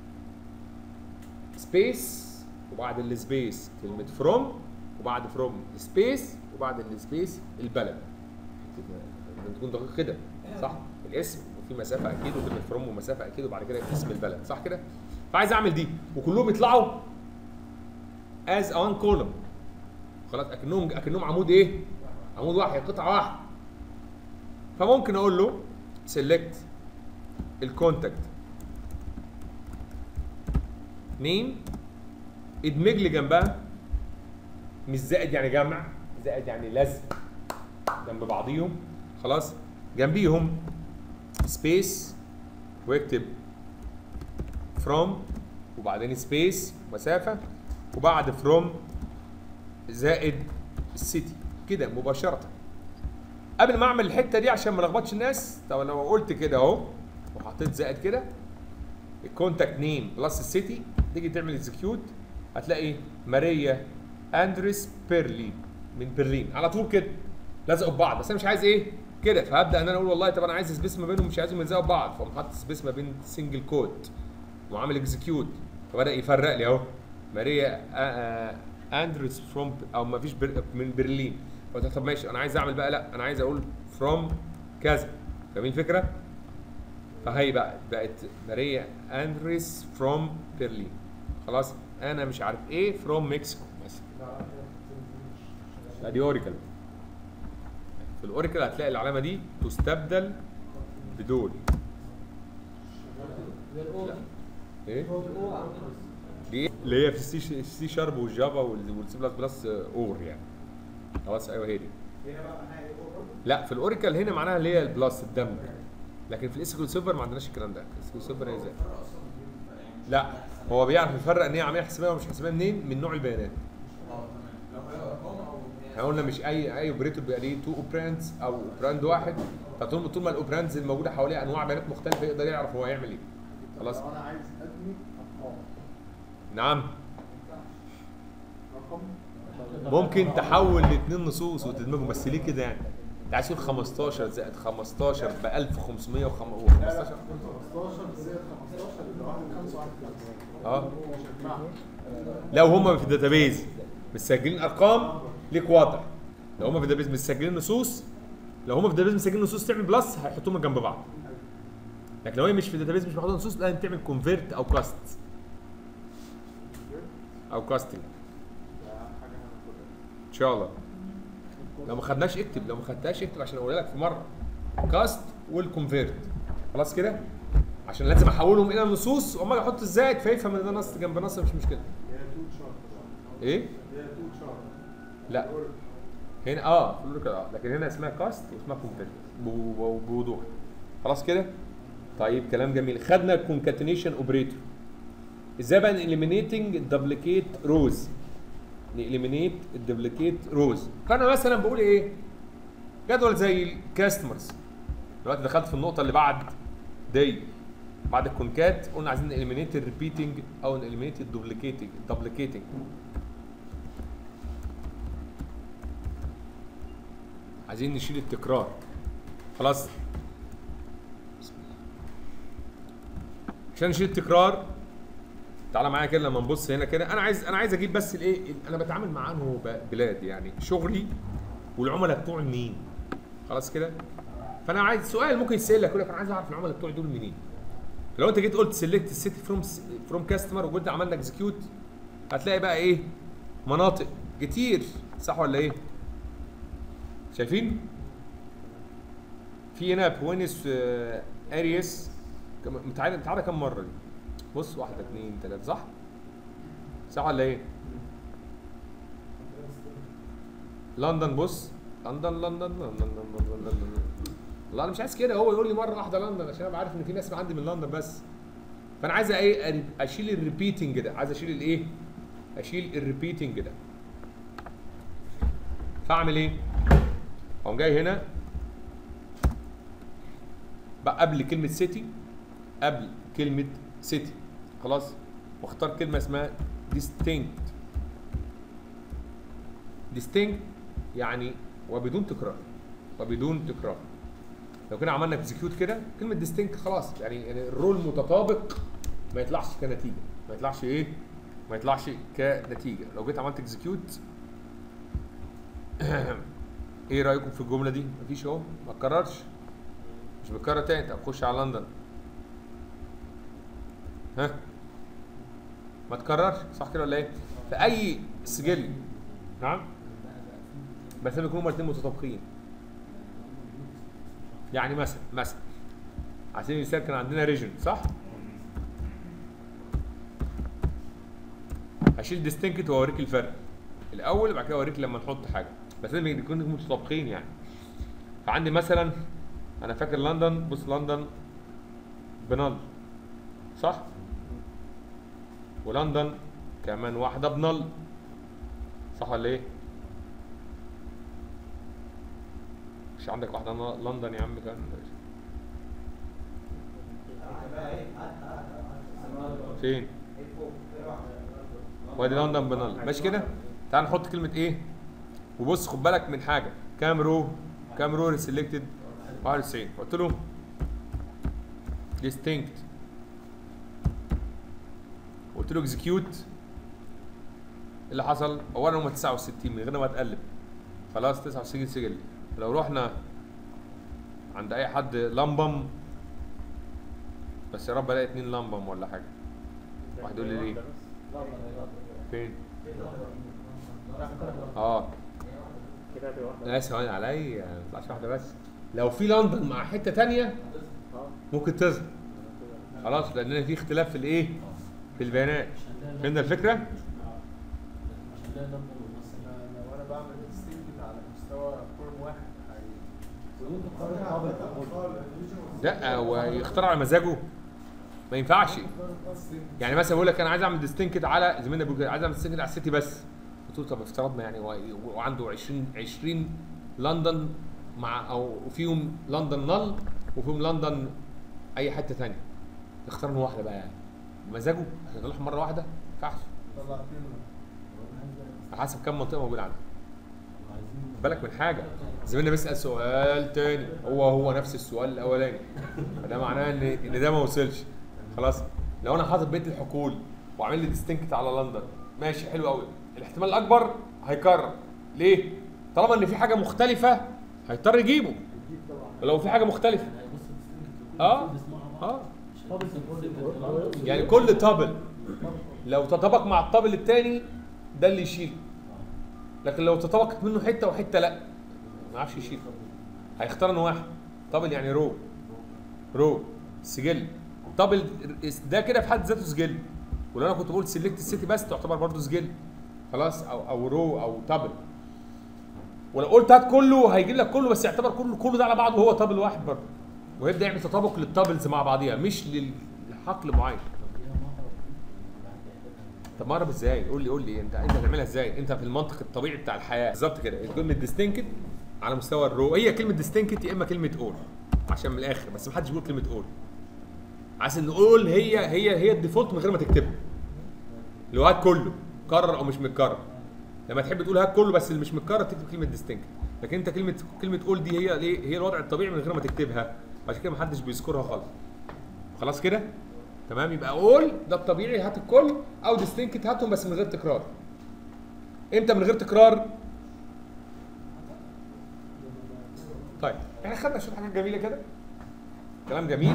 سبيس وبعد السبيس كلمه فروم وبعد فروم سبيس وبعد السبيس البلد لازم تكون دقيق كده صح الاسم وفي مسافه اكيد وكلمه فروم ومسافه اكيد وبعد كده اسم البلد صح كده فعايز اعمل دي وكلهم يطلعوا از اون كولوم خلاص اكنهم اكنهم عمود ايه عمود واحد قطعه واحده فممكن اقول له سيلكت الكونتاكت نيم ادمج لي جنبها مش زائد يعني جمع زائد يعني لزق جنب بعضيهم خلاص جنبيهم سبيس واكتب from وبعدين سبيس مسافة وبعد from زائد السيتي كده مباشرة قبل ما اعمل الحتة دي عشان ما لخبطش الناس طب لو قلت كده اهو وحطيت زائد كده الكونتاكت نيم بلس السيتي تيجي تعمل اكزكيوت هتلاقي ماريا اندريس بيرلين من برلين على طول كده لزقوا في بعض بس انا مش عايز ايه كده فهبدا ان انا اقول والله طب انا عايز سبيس ما بينهم مش عايزهم يلزقوا في بعض فقوم حاطط سبيس ما بين سنجل كود وعامل اكزكيوت فبدا يفرق لي اهو ماريا آه، آه، اندريس فروم او ما فيش بر من برلين قلت طب ماشي انا عايز اعمل بقى لا انا عايز اقول فروم كذا فاهمين الفكره؟ فهي بقى بقت ماريا اندريس فروم برلين خلاص انا مش عارف ايه فروم مكسيكو مثلا لا دي اوريكل في الاوريكل هتلاقي العلامه دي تستبدل بدول زي الاو لا. ايه هو الاو عندنا دي إيه؟ اللي هي في السي السي شارب والجافا والسي بلس بلس اور يعني خلاص ايوه هي دي لا في الاوريكل هنا معناها اللي هي البلس الدمج لكن في الاس كيو سيرفر ما عندناش الكلام ده الاس كيو سيرفر هي زي لا هو بيعرف يفرق ان هي عمليه حسابيه ومش حسابيه منين من نوع البيانات احنا قلنا مش اي اي اوبريتور بيبقى ليه تو اوبراندز او اوبراند واحد فطول طول ما الاوبراندز الموجوده حواليه انواع بيانات مختلفه يقدر يعرف هو هيعمل ايه خلاص لو انا عايز ادمج ارقام نعم رقم ممكن تحول لاثنين نصوص وتدمجهم بس ليه كده يعني؟ انت عايز تقول 15 زائد 15 ب 1515 لا لا 15 زائد 15 يبقى واحد خمسة واحد خمسة اه مع لو هم في الداتابيز مسجلين ارقام ليك وضع لو هم في الداتابيز مسجلين نصوص لو هم في الداتابيز مسجلين نصوص تعمل بلس هيحطوهم جنب بعض لكن لو هي مش في الداتابيز مش محطوطه نصوص لازم تعمل كونفيرت او كاست او كاستنج ده حاجه هناخدها ان شاء الله لو ما خدناش اكتب لو ما خدتهاش اكتب عشان اقولها لك في مره كاست والكونفيرت خلاص كده عشان لازم احولهم الى نصوص واما اجي احط الزائد فيفهم ان ده نص جنب نص مش مشكله هي تو تشارت ايه هي تو تشارت لا هنا اه في الأوراكل اه لكن هنا اسمها كاست واسمها كونفيرت بوضوح خلاص كده طيب كلام جميل خدنا الكونكاتينيشن اوبريتور ازاي بقى نeliminating الدبليكيت روز نeliminate الدبليكيت روز فانا مثلا بقول ايه جدول زي الكاستمرز دلوقتي دخلت في النقطه اللي بعد دي بعد الكونكات قلنا عايزين eliminate الريبيتنج او eliminate الدوبليكيتنج الدبليكيتنج عايزين نشيل التكرار خلاص عشان نشيل التكرار تعالى معايا كده لما نبص هنا كده انا عايز انا عايز اجيب بس الايه انا بتعامل مع انه ب- بلاد يعني شغلي والعملاء بتوع مين خلاص كده فانا عايز سؤال ممكن يتسال لك يقول لك انا عايز اعرف العملاء بتوعي دول منين لو انت جيت قلت سيلكت السيتي فروم فروم كاستمر وقلت عملنا اكزكيوت هتلاقي بقى ايه مناطق كتير صح ولا ايه شايفين في هنا بوينس آه، اريس كم- متعادة متعادة كم مرة دي؟ بص واحدة اتنين تلاتة صح؟ صح ولا ايه؟ لندن بص لندن لندن لندن لندن لندن لندن والله انا مش عايز كده هو يقول لي مرة واحدة لندن عشان ابقى عارف ان في ناس عندي من لندن بس فانا عايز ايه أري- اشيل الريبيتنج ده عايز اشيل الايه؟ اشيل الريبيتنج ده فاعمل ايه؟ اقوم جاي هنا بقى قبل كلمة سيتي قبل كلمة سيتي خلاص واختار كلمة اسمها distinct distinct يعني وبدون تكرار وبدون تكرار لو كنا عملنا اكزكيوت كده كلمة distinct خلاص يعني يعني الرول متطابق ما يطلعش كنتيجة ما يطلعش ايه ما يطلعش كنتيجة لو جيت عملت اكزكيوت ايه رايكم في الجمله دي مفيش اهو ما اتكررش مش بتكرر تاني طب خش على لندن ها ما تكررش صح كده ولا ايه في اي سجل نعم بس لازم يكونوا الاثنين متطابقين يعني مثلا مثلا على سبيل المثال كان عندنا ريجن صح هشيل ديستنكت واوريك الفرق الاول بعد كده اوريك لما نحط حاجه بس لازم يكونوا متطابقين يعني فعندي مثلا انا فاكر لندن بص لندن بنل صح ولندن كمان واحده بنل صح ولا ايه مش عندك واحده ن- لندن يا عم كان فين وادي لندن بنل ماشي كده تعال نحط كلمه ايه وبص خد بالك من حاجه كام رو كام رو سيلكتد 91 قلت له distinct قلت له اكزكيوت اللي حصل اولا هم 69 من غير ما تقلب خلاص 69 سجل لو رحنا عند اي حد لمبم بس يا رب الاقي اتنين لمبم ولا حاجه واحد يقول لي ليه فين اه كده هتبقى واحدة لا ثواني عليا ما تطلعش واحده بس لو في لندن مع حته تانية اه ممكن تظهر خلاص لان في اختلاف في الايه في البيانات فهمنا الفكره انا لو انا بعمل ديستنكت على مستوى فورم واحد لا هو يختار على مزاجه ما ينفعش يعني مثلا بيقول لك انا عايز اعمل ديستنكت على زميلنا بيقول كده عايز اعمل ديستنكت على السيتي بس قلت له طب افترضنا يعني هو وعنده 20 20 لندن مع او فيهم لندن نل وفيهم لندن اي حته ثانيه يختار له واحده بقى يعني مزاجه عشان يطلعهم مره واحده ما ينفعش طلع فيهم على حسب كم منطقه موجوده عندك بالك من حاجه زميلنا بيسال سؤال تاني هو هو نفس السؤال الاولاني فده معناه ان ان ده ما وصلش خلاص لو انا حاطط بيت الحقول وعامل لي ديستنكت على لندن ماشي حلو قوي الاحتمال الاكبر هيكرر ليه طالما ان في حاجه مختلفه هيضطر يجيبه ولو في حاجه مختلفه اه اه يعني كل تابل لو تطابق مع الطابل الثاني ده اللي يشيله لكن لو تطابقت منه حته وحته لا ما يعرفش يشيل هيختار انه واحد طابل يعني رو رو سجل طابل ده كده في حد ذاته سجل ولو انا كنت بقول سيلكت السيتي بس تعتبر برضه سجل خلاص او او رو او طابل ولو قلت هات كله هيجيب لك كله بس يعتبر كله كله ده على بعضه هو طابل واحد برضه ويبدا يعمل تطابق للطابلز مع بعضيها مش للحقل معين طب ما اعرف ازاي قول لي قول لي انت انت هتعملها ازاي انت في المنطق الطبيعي بتاع الحياه بالظبط كده كلمه ديستنكت على مستوى الرو هي كلمه ديستنكت يا اما كلمه اول عشان من الاخر بس ما حدش بيقول كلمه اول عايز ان اول هي هي هي الديفولت من غير ما تكتبها اللي هو هات كله كرر او مش متكرر لما تحب تقول هات كله بس اللي مش متكرر تكتب كلمه ديستنكت لكن انت كلمه كلمه اول دي هي ليه هي الوضع الطبيعي من غير ما تكتبها عشان كده ما حدش بيذكرها خالص خلاص كده تمام يبقى اول ده الطبيعي هات الكل او ديستنكت هاتهم بس من غير تكرار امتى من غير تكرار طيب احنا خدنا شويه حاجات جميله كده كلام جميل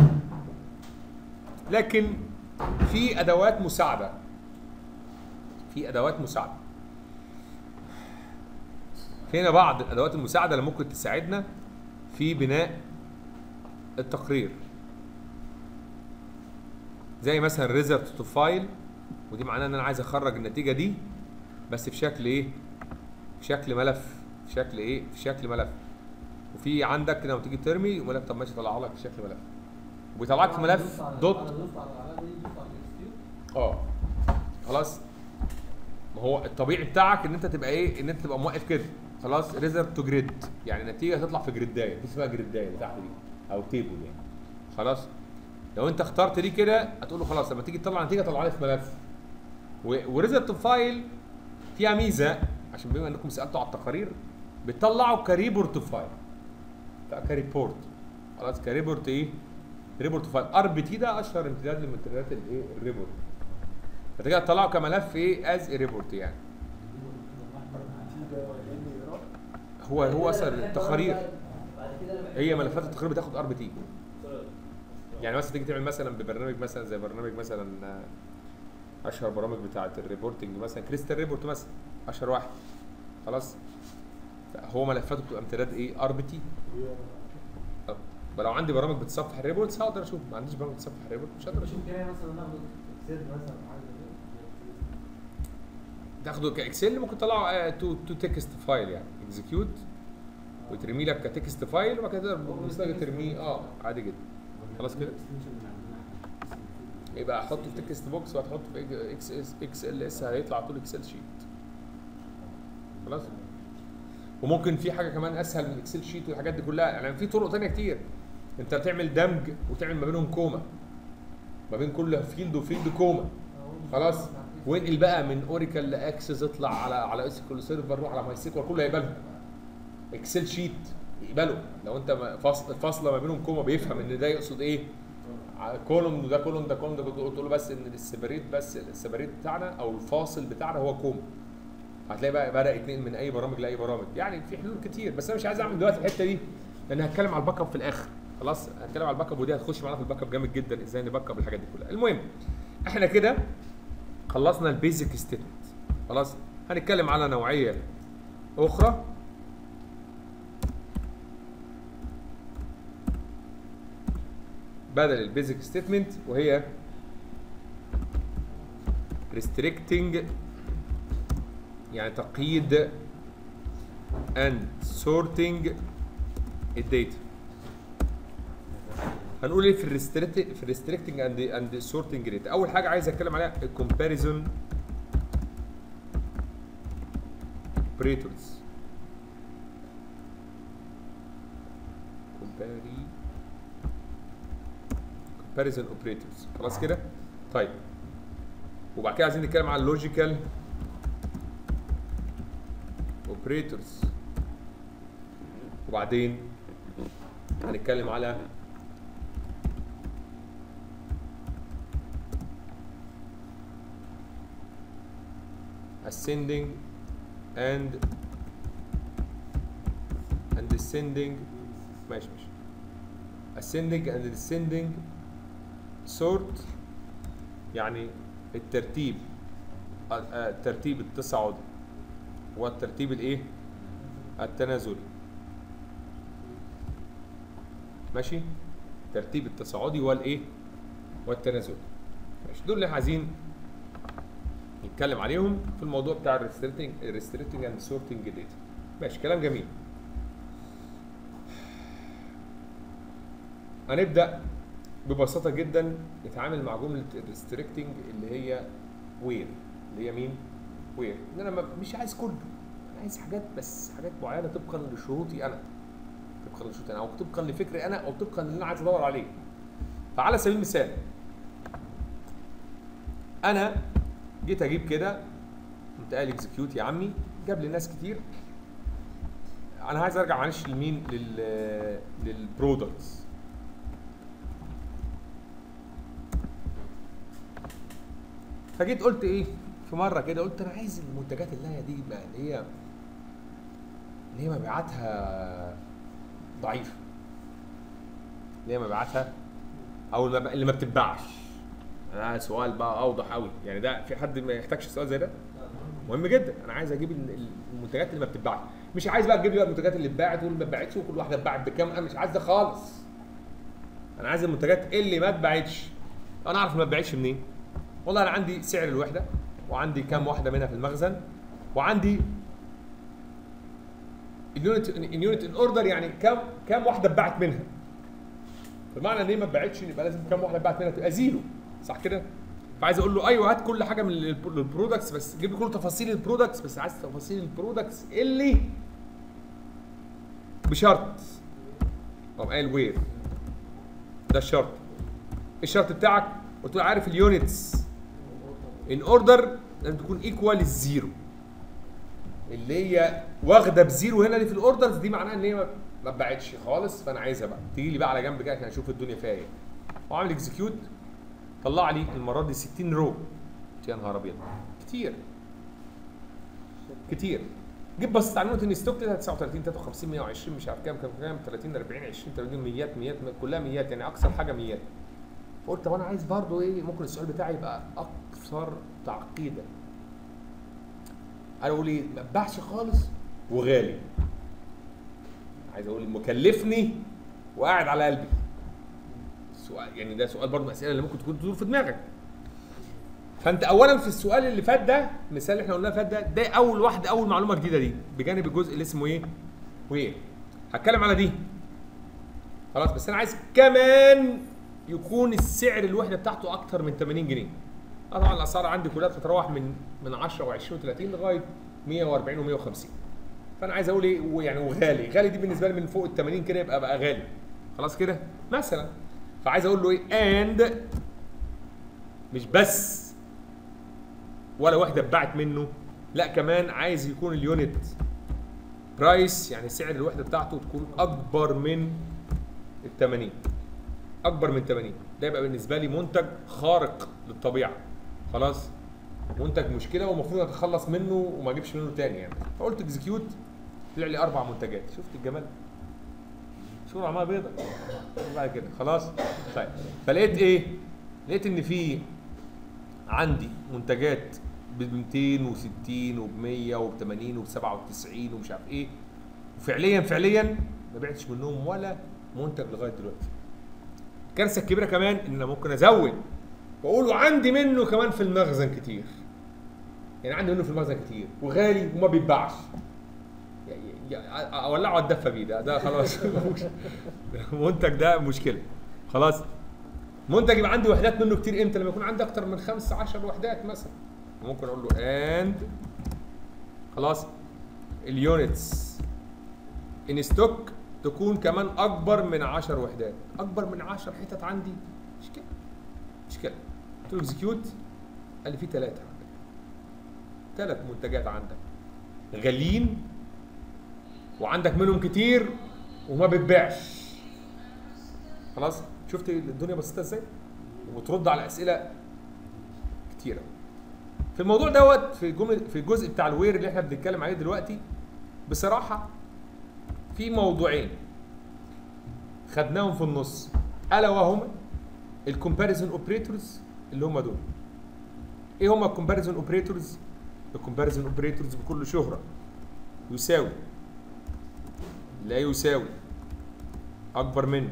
لكن في ادوات مساعده في ادوات مساعده هنا بعض الادوات المساعده اللي ممكن تساعدنا في بناء التقرير زي مثلا ريزلت تو فايل ودي معناها ان انا عايز اخرج النتيجه دي بس في شكل ايه في شكل ملف في شكل ايه في شكل ملف وفي عندك لما تيجي ترمي يقول لك طب ماشي طلع لك في شكل ملف وبيطلع لك في ملف دوت اه خلاص ما هو الطبيعي بتاعك ان انت تبقى ايه ان انت تبقى موقف كده خلاص ريزلت تو جريد يعني النتيجه تطلع في جريدايه دي اسمها جريدايه اللي تحت دي او تيبل يعني خلاص لو انت اخترت دي كده هتقول له خلاص لما تيجي تطلع نتيجه طلع لي في ملف وريزلت فايل فيها ميزه عشان بما انكم سالتوا على التقارير بتطلعوا كريبورت فايل لا كريبورت خلاص كريبورت ايه ريبورت فايل ار بي تي ده اشهر امتداد لامتدادات الايه الريبورت فتيجي تطلعه كملف ايه از ريبورت يعني هو هو اصلا التقارير هي ملفات التقارير بتاخد ار بي تي يعني مثلا تيجي تعمل مثلا ببرنامج مثلا زي برنامج مثلا آه، اشهر برامج بتاعه الريبورتنج مثلا كريستال ريبورت مثلا اشهر واحد خلاص هو ملفاته بتبقى امتداد ايه ار بي تي لو عندي برامج بتصفح الريبورتس هقدر اشوف ما عنديش برامج بتصفح الريبورت مش هقدر اشوف مثلا ناخد اكسل مثلا حاجه زي تاخده كاكسل ممكن تطلعه تو تو تكست فايل يعني اكزكيوت وترمي لك كتكست فايل وبعد كده تقدر ترميه اه عادي جدا خلاص كده يبقى احطه في تكست بوكس وهتحطه في اكس اس اكس ال اس هيطلع على طول اكسل شيت خلاص وممكن في حاجه كمان اسهل من الاكسل شيت والحاجات دي كلها يعني في طرق تانية كتير انت بتعمل دمج وتعمل ما بينهم كوما ما بين كل فيلد وفيلد كوما خلاص وانقل بقى من اوريكل لاكسس اطلع على على اس كيو سيرفر روح على ماي سيكوال كله هيقبلهم اكسل شيت يقبله لو انت ما- فاصل فاصله ما بينهم كوما بيفهم ان ده يقصد ايه كولوم وده كولوم ده كولوم ده تقول له بس ان السيبريت بس السيبريت بتاعنا او الفاصل بتاعنا هو كوما هتلاقي بقى بدا يتنقل من اي برامج لاي برامج يعني في حلول كتير بس انا مش عايز اعمل دلوقتي الحته دي لان هتكلم على الباك اب في الاخر خلاص هتكلم على الباك اب ودي هتخش معانا في الباك اب جامد جدا ازاي نباك اب الحاجات دي كلها المهم احنا كده خلصنا البيزك ستيتمنت خلاص هنتكلم على نوعيه اخرى بدل البيزك ستيتمنت وهي restricting يعني تقييد and sorting الداتا هنقول ايه في الريستريكتنج في الريستريكتنج اند اند سورتنج ريت اول حاجه عايز اتكلم عليها الكومباريزون اوبريتورز كومباري كومباريزون اوبريتورز خلاص كده طيب وبعد كده عايزين نتكلم على اللوجيكال اوبريتورز وبعدين هنتكلم على ascending and and descending ماشي ماشي ascending and descending sort يعني الترتيب آه، آه، الترتيب التصاعدي والترتيب الايه التنازلي ماشي الترتيب التصاعدي والايه والتنازلي ماشي دول اللي احنا عايزين نتكلم عليهم في الموضوع بتاع الريستريكتنج الريستريكتنج اند سورتنج داتا ماشي كلام جميل هنبدا ببساطه جدا نتعامل مع جمله الريستريكتنج اللي هي وير اللي هي مين وير ان انا ما- مش عايز كله انا عايز حاجات بس حاجات معينه طبقا لشروطي انا طبقا لشروطي انا او طبقا لفكري انا او طبقا اللي انا عايز ادور عليه فعلى سبيل المثال انا جيت اجيب كده قمت قايل اكزكيوت يا عمي جاب لي ناس كتير انا عايز ارجع معلش لمين لل للبرودكتس فجيت قلت ايه في مره كده قلت انا عايز المنتجات اللي هي دي بقى اللي هي اللي هي مبيعاتها ضعيفه اللي هي مبيعاتها او المب- اللي ما بتتباعش انا سؤال بقى اوضح قوي يعني ده في حد ما يحتاجش سؤال زي ده مهم جدا انا عايز اجيب ال- ال- المنتجات اللي ما بتتباعش مش عايز بقى تجيب لي بقى المنتجات اللي اتباعت واللي ما اتباعتش وكل واحده اتباعت بكام انا مش عايز ده خالص انا عايز المنتجات اللي ما اتباعتش انا اعرف ما اتباعتش منين والله انا عندي سعر الوحده وعندي كام واحده منها في المخزن وعندي اليونت اليونت ان اوردر يعني كام كام واحده اتباعت منها فمعنى ان هي ما اتباعتش يبقى لازم كام واحده اتباعت منها تبقى زيرو صح كده فعايز اقول له ايوه هات كل حاجه من الب- البرودكتس بس جيب لي كل تفاصيل البرودكتس بس عايز تفاصيل البرودكتس اللي بشرط قام قايل وير ده الشرط الشرط بتاعك قلت له عارف اليونتس ان اوردر لازم تكون ايكوال الزيرو اللي هي واخده بزيرو هنا دي في الاوردرز دي معناها ان هي ما- ما اتباعتش خالص فانا عايزها بقى تيجي لي بقى على جنب كده عشان اشوف الدنيا فيها ايه واعمل اكزكيوت طلع لي المره دي 60 رو قلت يا نهار ابيض كتير كتير جيت بصيت على نوت ان ستوك 39 53 120 مش عارف كام كام كام 30 40 20 30 ميات ميات كلها ميات يعني اكثر حاجه ميات فقلت طب انا عايز برضو ايه ممكن السؤال بتاعي يبقى اكثر تعقيدا انا اقول ايه ما اتباعش خالص وغالي عايز اقول مكلفني وقاعد على قلبي سؤال يعني ده سؤال برضه من الاسئله اللي ممكن تكون تدور في دماغك فانت اولا في السؤال اللي فات ده المثال اللي احنا قلناه فات ده ده اول واحده اول معلومه جديده دي بجانب الجزء اللي اسمه ايه وايه هتكلم على دي خلاص بس انا عايز كمان يكون السعر الوحده بتاعته اكتر من 80 جنيه آه طبعا الاسعار عندي كلها بتتراوح من من 10 و20 و30 لغايه 140 و150 فانا عايز اقول ايه ويعني وغالي غالي دي بالنسبه لي من فوق ال 80 كده يبقى بقى غالي خلاص كده مثلا فعايز اقول له ايه اند مش بس ولا واحده اتباعت منه لا كمان عايز يكون اليونت برايس يعني سعر الوحده بتاعته تكون اكبر من ال 80 اكبر من 80 ده يبقى بالنسبه لي منتج خارق للطبيعه خلاص منتج مشكله ومفروض اتخلص منه وما اجيبش منه تاني يعني فقلت اكزكيوت طلع لي اربع منتجات شفت الجمال صوره عماله بيضة بعد كده خلاص طيب فلقيت ايه لقيت ان في عندي منتجات ب 260 وب 100 وب 80 وب 97 ومش عارف ايه وفعليا فعليا ما بعتش منهم ولا منتج لغايه دلوقتي الكارثه الكبيره كمان ان انا ممكن ازود واقول عندي منه كمان في المخزن كتير يعني عندي منه في المخزن كتير وغالي وما بيتباعش يعني- يعني اولعه اتدفى بيه ده ده خلاص المنتج ده مشكله خلاص منتج يبقى عندي وحدات منه كتير امتى لما يكون عندي اكتر من 15 وحدات مثلا ممكن اقول له اند خلاص اليونتس ان ستوك تكون كمان اكبر من 10 وحدات اكبر من 10 حتت عندي مش كده مش كده قلت له اكزكيوت قال لي في ثلاثه عندك ثلاث منتجات عندك غاليين وعندك منهم كتير وما بتبيعش خلاص شفت الدنيا بسيطه ازاي وترد على اسئله كتيره في الموضوع دوت في الجمل في الجزء بتاع الوير اللي احنا بنتكلم عليه دلوقتي بصراحه في موضوعين خدناهم في النص الا وهما الكومباريزون اوبريتورز اللي هم دول ايه هما الكومباريزون اوبريتورز الكومباريزون اوبريتورز بكل شهره يساوي لا يساوي اكبر من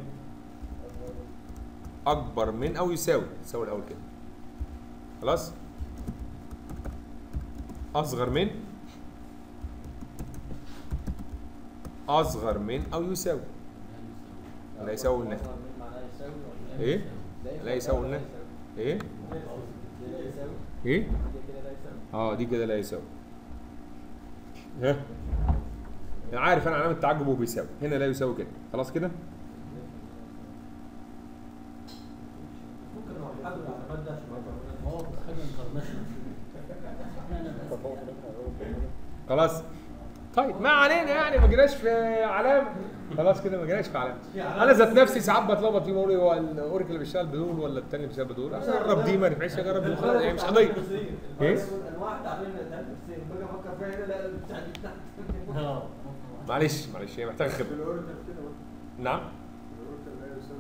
اكبر من او يساوي يساوي الاول كده خلاص اصغر من اصغر من او يساوي لا يساوي قلنا ايه لا يساوي قلنا ايه ايه اه دي كده لا يساوي ها انا عارف انا علامه تعجب وبيساوي هنا لا يساوي كده خلاص كده ممكن لو حد الاعتماد ده هو حاجه انترناشونال خلاص طيب ما علينا يعني ما جيناش في علامه خلاص كده ما جيناش في علامه انا ذات نفسي ساعات بتلخبط فيه بقول إيه، هو الاوريكل اللي بيشتغل بدول ولا الثاني اللي بيشتغل بدول اجرب دي ما نفعش اجرب دي خلاص يعني مش قضيه ايه انواع تعبير التعبير التفسير باجي افكر فيها هنا لا بتاع دي تحت اه معلش معلش هي محتاجه في خبره الاوريكل كده برضه. نعم في الاوريكل لا يساوي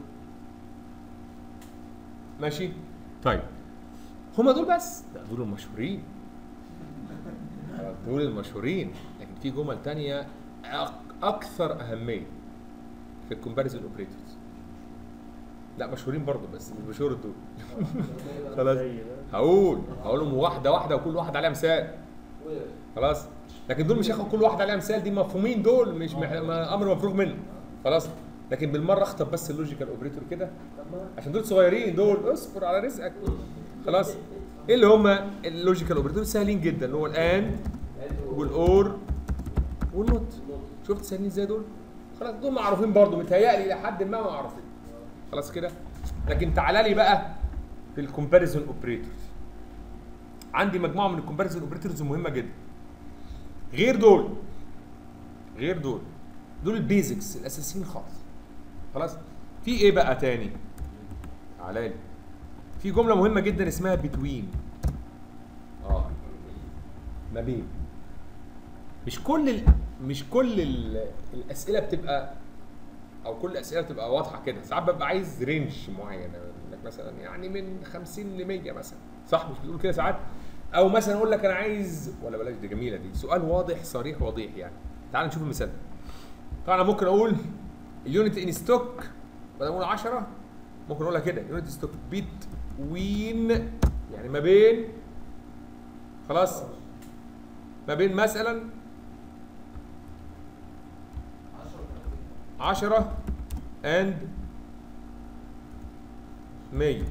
ماشي طيب هما دول بس لا دول المشهورين خلاص، دول المشهورين لكن في جمل تانية أك- اكثر اهميه في الكومباريزون اوبريتورز لا مشهورين برضه بس مش مشهور دول خلاص زي ده هقول هقولهم واحده واحده وكل واحده عليها مثال خلاص لكن دول مش هاخد كل واحده عليها مثال دي مفهومين دول مش مح... ما امر مفروغ منه خلاص لكن بالمره اخطب بس اللوجيكال اوبريتور كده عشان دول صغيرين دول اصبر على رزقك خلاص ايه اللي هم اللوجيكال اوبريتور سهلين جدا اللي هو الان والاور والنوت شفت سهلين ازاي دول خلاص دول معروفين برضو متهيألي لحد ما معروفين خلاص كده لكن تعالى لي بقى في الكومباريزون اوبريتورز عندي مجموعه من الكومباريزون اوبريتورز مهمه جدا غير دول غير دول دول البيزكس الاساسيين خالص خلاص في ايه بقى تاني تعالى لي في جمله مهمه جدا اسمها بتوين اه ما بين مش كل ال... مش كل ال... الاسئله بتبقى او كل الاسئله بتبقى واضحه كده ساعات ببقى عايز رينج معين انك مثلا يعني من 50 ل 100 مثلا صح مش بتقول كده ساعات او مثلا اقول لك انا عايز ولا بلاش دي جميله دي سؤال واضح صريح وضيح يعني تعال نشوف المثال طبعا انا ممكن اقول اليونت ان ستوك بدل ما اقول 10 ممكن اقولها كده يونت ستوك بيت وين يعني ما بين خلاص ما بين مثلا 10 and 100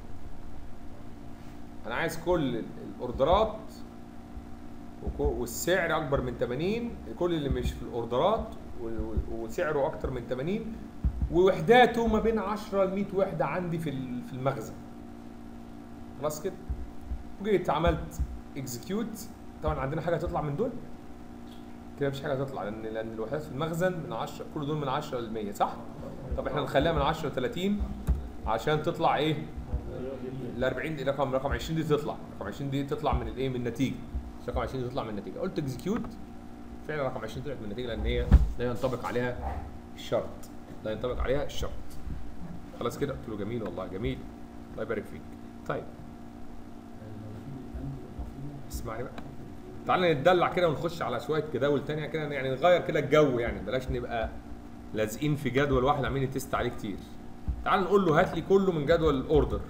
انا عايز كل ال- الاوردرات وكو- والسعر اكبر من 80 كل اللي مش في الاوردرات وال- وال- وسعره اكتر من 80 ووحداته ما بين 10 ل 100 وحده عندي في ال- في المخزن خلاص كده وجيت عملت اكزكيوت طبعا عندنا حاجه تطلع من دول كده مفيش حاجه هتطلع لان لان الوحدات في المخزن من 10 كل دول من 10 ل 100 صح؟ طب احنا نخليها من 10 ل 30 عشان تطلع ايه؟ ال 40 دي رقم رقم 20 دي تطلع رقم 20 دي تطلع من الايه؟ من النتيجه مش رقم 20 دي تطلع من النتيجه قلت اكزكيوت فعلا رقم 20 طلعت من النتيجه لان هي لا ينطبق عليها الشرط لا ينطبق عليها الشرط خلاص كده قلت له جميل والله جميل الله يبارك فيك طيب اسمعني بقى تعالى نتدلع كده ونخش على شويه جداول تانية كده يعني نغير كده الجو يعني بلاش نبقى لازقين في جدول واحد عاملين نتست عليه كتير تعال نقول له هات لي كله من جدول الاوردر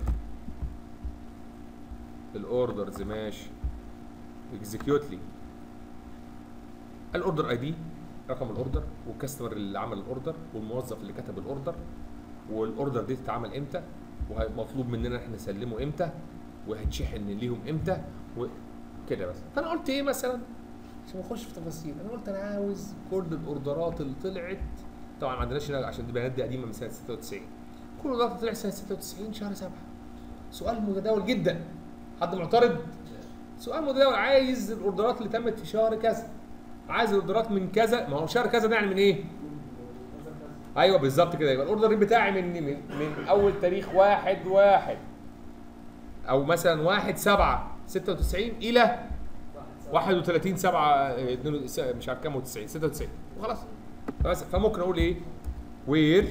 الاوردرز ماشي اكزكيوت لي الاوردر اي دي رقم الاوردر والكاستمر اللي عمل الاوردر والموظف اللي كتب الاوردر والاوردر دي تتعمل امتى ومطلوب مننا احنا نسلمه امتى وهتشحن ليهم امتى وكده بس فانا قلت ايه مثلا عشان ما اخش في تفاصيل انا قلت انا عاوز كل الاوردرات اللي طلعت طبعا ما عندناش هنا عشان دي بيانات دي قديمه من سنه 96 كل الاوردرات اللي طلعت سنه 96 شهر 7 سؤال متداول جدا حد معترض سؤال متداول عايز الاوردرات اللي تمت في شهر كذا عايز الاوردرات من كذا ما هو شهر كذا ده يعني من ايه؟ ايوه بالظبط كده يبقى الاوردر بتاعي من من, من اول تاريخ واحد واحد او مثلا واحد سبعة 96 الى 31 7 مش عارف كام و90 96 وخلاص بس فممكن اقول ايه وير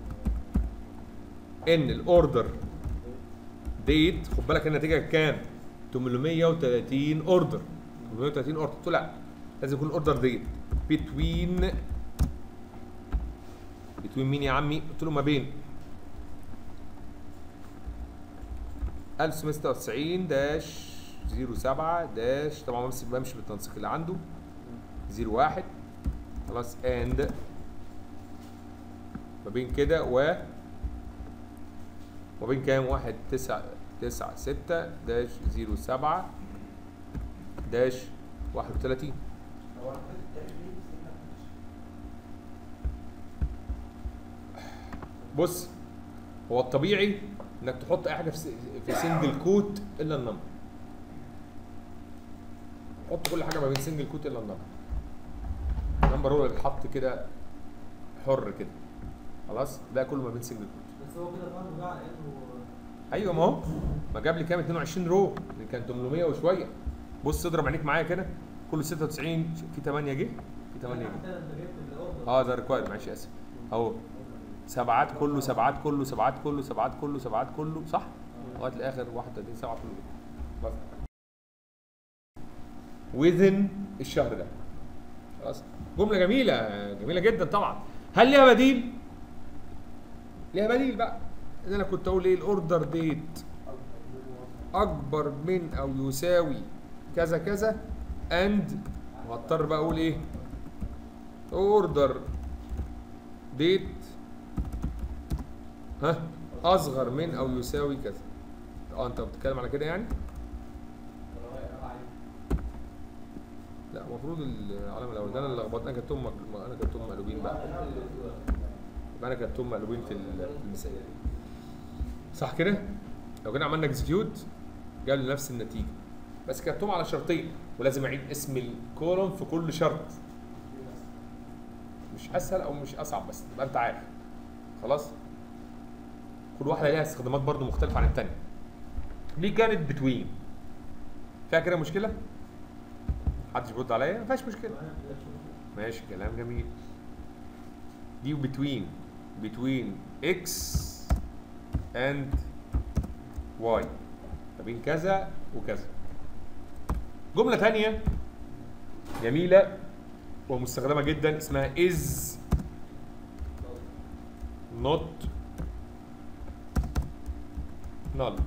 ان الاوردر ديت خد بالك النتيجه كام 830 اوردر 830 اوردر قلت له لا لازم يكون الاوردر ديت بتوين بتوين مين يا عمي؟ قلت له ما بين 1996 داش 07 داش طبعا بمشي بمشي بالتنسيق اللي عنده 01 خلاص اند ما بين كده و ما بين كام؟ واحد تسعة تسعة ستة داش زيرو سبعة داش واحد وتلاتين هو انا كنت التاريخ ليه بس ما كنتش. بص هو الطبيعي انك تحط اي حاجه في س- في سنجل كوت الا النمبر حط كل حاجه ما بين سنجل كوت الا النمبر النمبر هو اللي بيتحط كده حر كده خلاص ده كله ما بين سنجل كوت بس هو كده فاهم بقى على انه ايوه ما هو ما جاب لي كام 22 رو اللي كان 800 وشويه بص اضرب عينيك معايا كده كله 96 في 8 جه في 8 جه حتى انت جبت الاوردر اه ده ريكواير معلش اسف اهو سبعات كله سبعات كله سبعات كله سبعات كله سبعات كله صح لغايه الاخر 31 7 كله كده. بس within الشهر ده خلاص جمله جميله جميله جدا طبعا هل ليها بديل ليها بديل بقى ان انا كنت اقول ايه الاوردر ديت اكبر من او يساوي كذا كذا اند واضطر بقى اقول ايه اوردر ديت ها اصغر من او يساوي كذا اه انت بتتكلم على كده يعني لا المفروض العالم الاول ده انا اللي لخبطت انا كتبتهم مق- انا كتبتهم مقلوبين بقى يبقى انا كتبتهم مقلوبين في ال- في المثال صح كده لو كنا عملنا اكزكيوت جاب لي نفس النتيجه بس كتبتهم على شرطين ولازم اعيد اسم الكولوم في كل شرط مش اسهل او مش اصعب بس تبقى انت عارف خلاص كل واحده ليها استخدامات برضو مختلفه عن الثانيه دي كانت بتوين فيها كده مشكله محدش بيرد عليا ما فيهاش مشكله ماشي كلام جميل دي بتوين بتوين اكس اند واي ما بين كذا وكذا جمله ثانيه جميله ومستخدمه جدا اسمها is not null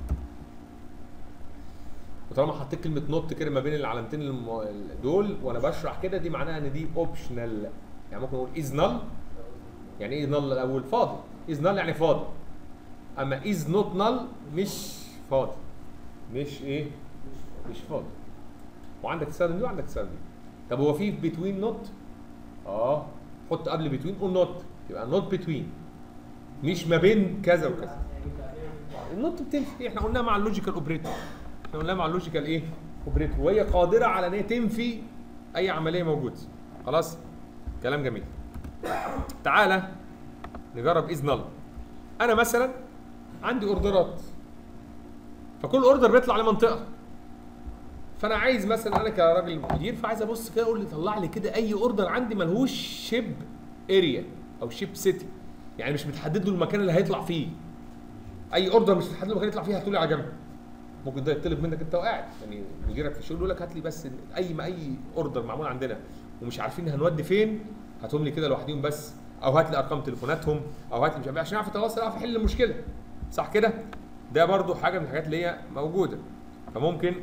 وطالما حطيت كلمه نوت كده ما بين العلامتين الم- دول وانا بشرح كده دي معناها ان دي اوبشنال يعني ممكن نقول از نل يعني ايه نل الاول فاضي از نل يعني فاضي اما از نوت نل مش فاضي مش ايه مش فاضي وعندك تستخدم دي وعندك تستخدم دي طب هو في بتوين نوت اه حط قبل بتوين قول نوت يبقى نوت بتوين مش ما بين كذا وكذا النوت بتنفي احنا قلناها مع اللوجيكال اوبريتور احنا قلناها مع اللوجيكال ايه اوبريتور وهي قادره على ان هي تنفي اي عمليه موجوده خلاص كلام جميل تعالى نجرب از نل انا مثلا عندي اوردرات فكل اوردر بيطلع لي منطقه فانا عايز مثلا انا كراجل مدير فعايز ابص كده اقول لي طلع لي كده اي اوردر عندي ملهوش شيب اريا او شيب سيتي يعني مش متحدد له المكان اللي هيطلع فيه اي اوردر مش متحدد له المكان اللي يطلع فيه هاتولي على جنب ممكن ده يطلب منك انت وقاعد يعني مديرك في الشغل يقول لك هات لي بس اي ما اي اوردر معمول عندنا ومش عارفين هنودي فين هاتهم لي كده لوحدهم بس او هات لي ارقام تليفوناتهم او هات لي مش عارف إيه عشان اعرف اتواصل اعرف احل المشكله صح كده ده برضو حاجه من الحاجات اللي هي موجوده فممكن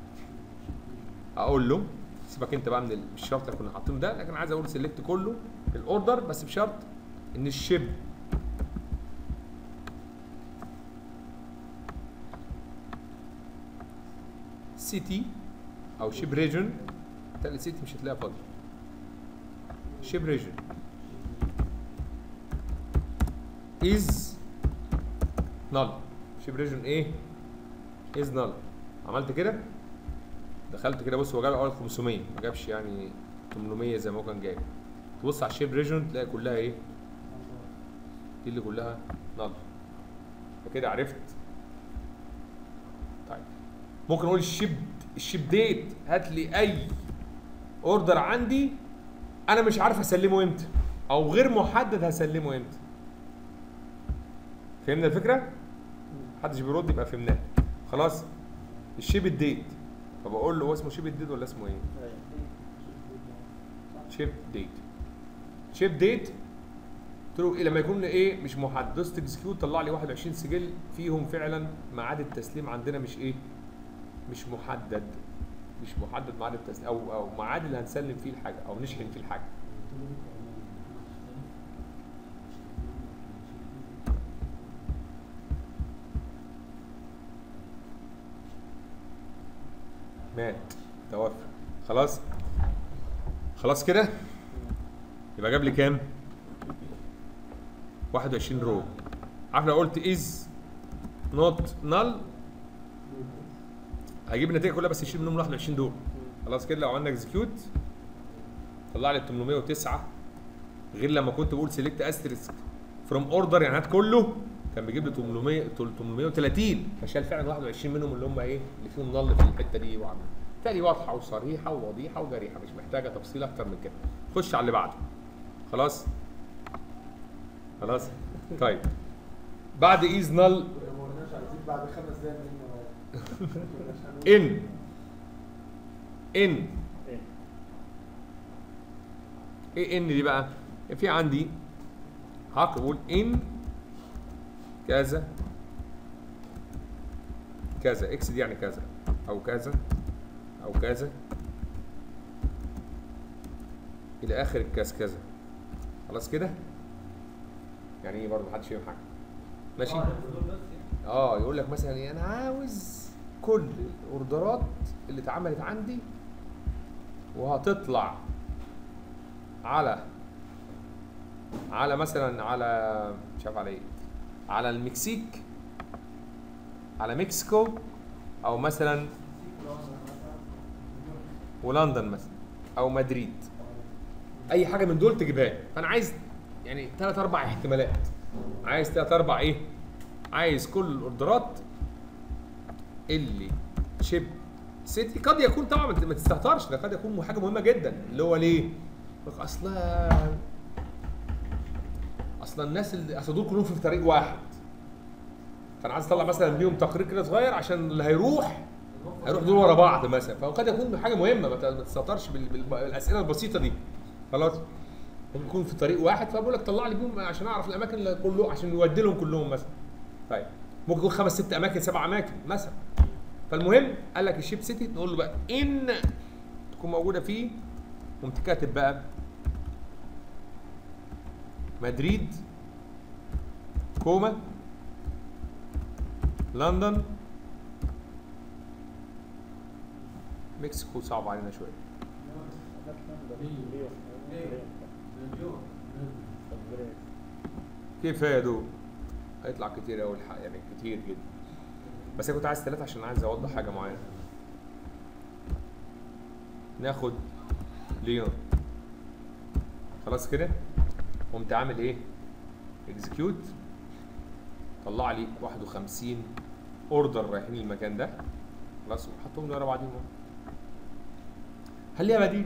اقول له سيبك انت بقى من الشرط اللي كنا حاطينه ده لكن عايز اقول سيلكت كله الاوردر بس بشرط ان الشيب سيتي او شيب ريجن تلاقي سيتي مش هتلاقيها فاضي شيب ريجن از نل شيب ريجن ايه از نل عملت كده دخلت كده بص هو جاب اول 500 ما جابش يعني 800 زي ما هو كان جايب تبص على الشيب ريجن تلاقي كلها ايه دي اللي كلها نل فكده عرفت طيب ممكن اقول الشيب الشيب ديت هات لي اي اوردر عندي انا مش عارف اسلمه امتى او غير محدد هسلمه امتى فهمنا الفكره محدش بيرد يبقى فهمناها خلاص الشيب الديت فبقول له هو اسمه شيب الديت ولا اسمه ايه أيوة. شيب ديت شيب ديت قلت له إيه لما يكون ايه مش محدد دوست اكزكيوت طلع لي 21 سجل فيهم فعلا ميعاد التسليم عندنا مش ايه مش محدد مش محدد ميعاد التسليم او او ميعاد اللي هنسلم فيه الحاجه او نشحن فيه الحاجه مات توفى خلاص خلاص كده يبقى جاب لي كام 21 رو عارف لو قلت از نوت نل هجيب النتيجه كلها بس يشيل منهم ال 21 دول خلاص كده لو عملنا اكزكيوت طلع لي 809 غير لما كنت بقول سيلكت استريسك فروم اوردر يعني هات كله كان بيجيب لي 800 830 فشال فعلا 21 منهم اللي هم ايه اللي فيهم نل في الحته دي وعمل تاني واضحه وصريحه ووضيحه وجريحه مش محتاجه تفصيل اكتر من كده خش على اللي بعده خلاص خلاص طيب بعد ايز نل ما قلناش عايزين بعد خمس دقايق منه ان ان إيه. ايه ان دي بقى في عندي هقول ان كذا كذا اكس دي يعني كذا او كذا او كذا الى اخر الكاس كذا خلاص كده يعني ايه برضه محدش فاهم حاجه ماشي اه يقول لك مثلا ايه انا عاوز كل الاوردرات اللي اتعملت عندي وهتطلع على على مثلا على مش عارف على ايه على المكسيك على مكسيكو او مثلا ولندن مثلا او مدريد اي حاجه من دول تجيبها لي. فانا عايز يعني ثلاث اربع احتمالات عايز ثلاث اربع ايه عايز كل الاوردرات اللي شيب سيتي قد يكون طبعا ما ما تستهترش ده قد يكون حاجه مهمه جدا اللي هو ليه؟ يقول لك اصلا اصلا الناس اللي اصل دول كلهم في طريق واحد فانا عايز اطلع مثلا بيهم تقرير كده صغير عشان اللي هيروح هيروح دول ورا بعض مثلا فقد يكون حاجه مهمه ما ت- ما تستهترش بال- بال- بالاسئله البسيطه دي خلاص ممكن يكون في طريق واحد فبقول لك طلع لي بيهم عشان اعرف الاماكن اللي كله عشان نودي لهم كلهم مثلا طيب ممكن يكون خمس ست اماكن سبع اماكن مثلا فالمهم قال لك الشيب سيتي نقول له بقى ان تكون موجوده فيه قمت كاتب بقى مدريد كوما لندن مكسيكو صعب علينا شويه كفايه دول هيطلع كتير قوي الحق يعني كتير جدا بس انا كنت عايز ثلاثه عشان عايز اوضح حاجه معينه ناخد ليون خلاص كده قمت عامل ايه اكزكيوت طلع لي 51 اوردر رايحين المكان ده خلاص وحطهم ورا بعضهم اهو. هل ليها بديل؟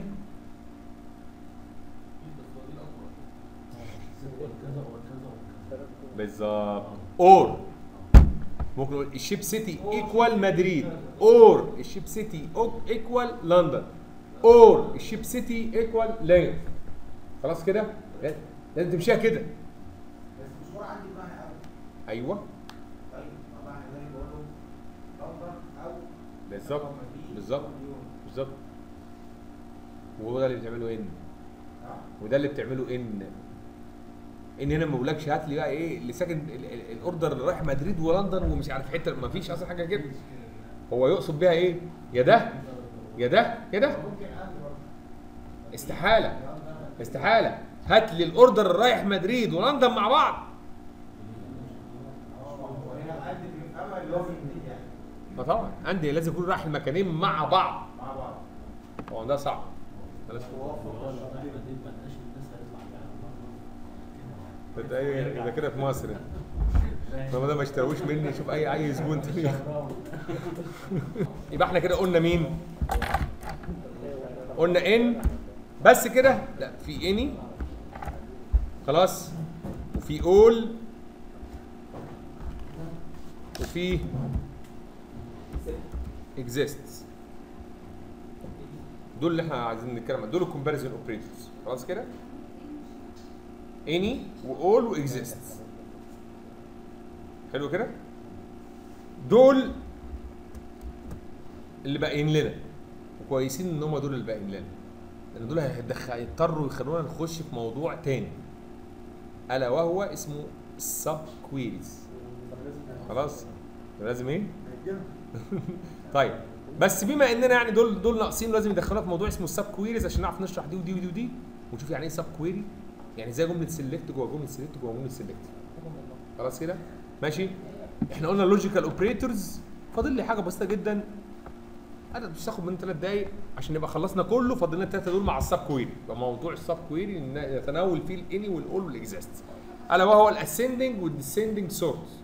بالظبط اور ممكن نقول الشيب سيتي ايكوال مدريد اور الشيب سيتي ايكوال لندن اور الشيب سيتي ايكوال لين خلاص كده لازم تمشيها كده بس مش ورا عندي بمعنى قوي ايوه طيب ما معنى ذلك بقول له لندن او بالظبط أو مدريد بالظبط أو ليون. بالظبط وهو ده اللي بتعمله ان آه. وده اللي بتعمله ان ان هنا ما بقولكش هات لي بقى ايه اللي ساكن ال- ال- الاوردر اللي رايح مدريد ولندن ومش عارف حته ما فيش اصلا حاجه كده هو يقصد بيها ايه يا ده يا ده يا ده ممكن عندي برضه استحاله استحاله هات لي الاوردر اللي رايح مدريد ولندن مع بعض وهنا عندي بيفهمها اللي هو في جديد يعني ما طبعا عندي لازم يكون رايح المكانين مع بعض مع بعض هو ده صعب بلاش ده ايه ده كده في مصر طب ده ما اشتروش مني شوف اي اي زبون تاني يبقى احنا كده قلنا مين قلنا ان بس كده لا في اني خلاص وفي اول وفي exists دول اللي احنا عايزين نتكلم عنهم دول الكومباريزون اوبريتورز خلاص كده any وall واكزيست حلو كده دول اللي باقيين لنا وكويسين ان هم دول اللي باقيين لنا لان دول هيدخ- هيضطروا يخلونا نخش في موضوع تاني الا وهو اسمه السب كويريز خلاص لازم ايه طيب بس بما اننا يعني دول دول ناقصين لازم يدخلونا في موضوع اسمه السب كويريز عشان نعرف نشرح دي ودي ودي ودي ونشوف يعني ايه سب كويري يعني زي جمله سيلكت جوه جمله سيلكت جوه جمله سيلكت خلاص كده ماشي احنا قلنا لوجيكال اوبريتورز فاضل لي حاجه بسيطه جدا انا مش هاخد من ثلاث دقايق عشان نبقى خلصنا كله فاضل لنا الثلاثه دول مع السب كويري يبقى موضوع السب كويري إن نتناول فيه الاني والاول والاكزيست الا وهو الاسندنج والديسندنج سورس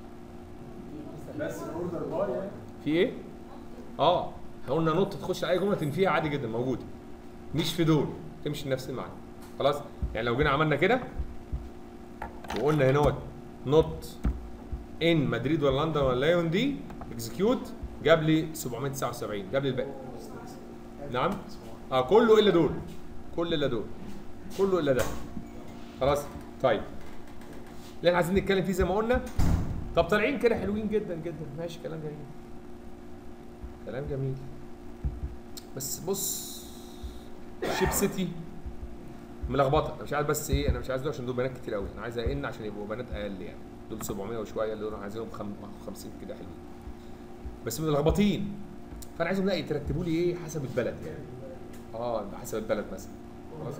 بس الاوردر باي يعني في ايه؟ اه احنا قلنا نط تخش على اي جمله تنفيها عادي جدا موجوده مش في دول تمشي نفس المعنى خلاص يعني لو جينا عملنا كده وقلنا هنا نوت ان مدريد ولا لندن ولا ليون دي اكزكيوت جاب لي 779 جاب لي الباقي نعم اه كله الا دول كل الا دول كله الا ده خلاص طيب اللي احنا عايزين نتكلم فيه زي ما قلنا طب طالعين كده حلوين جدا جدا ماشي كلام جميل كلام جميل بس بص شيب سيتي ملخبطه انا مش عايز بس ايه انا مش عايز دول عشان دول بنات كتير قوي انا عايز ان عشان يبقوا بنات اقل يعني دول 700 وشويه اللي دول عايزينهم خم- 50 كده حلوين بس ملخبطين فانا عايزهم لا يترتبوا لي ايه حسب البلد يعني اه حسب البلد مثلا خلاص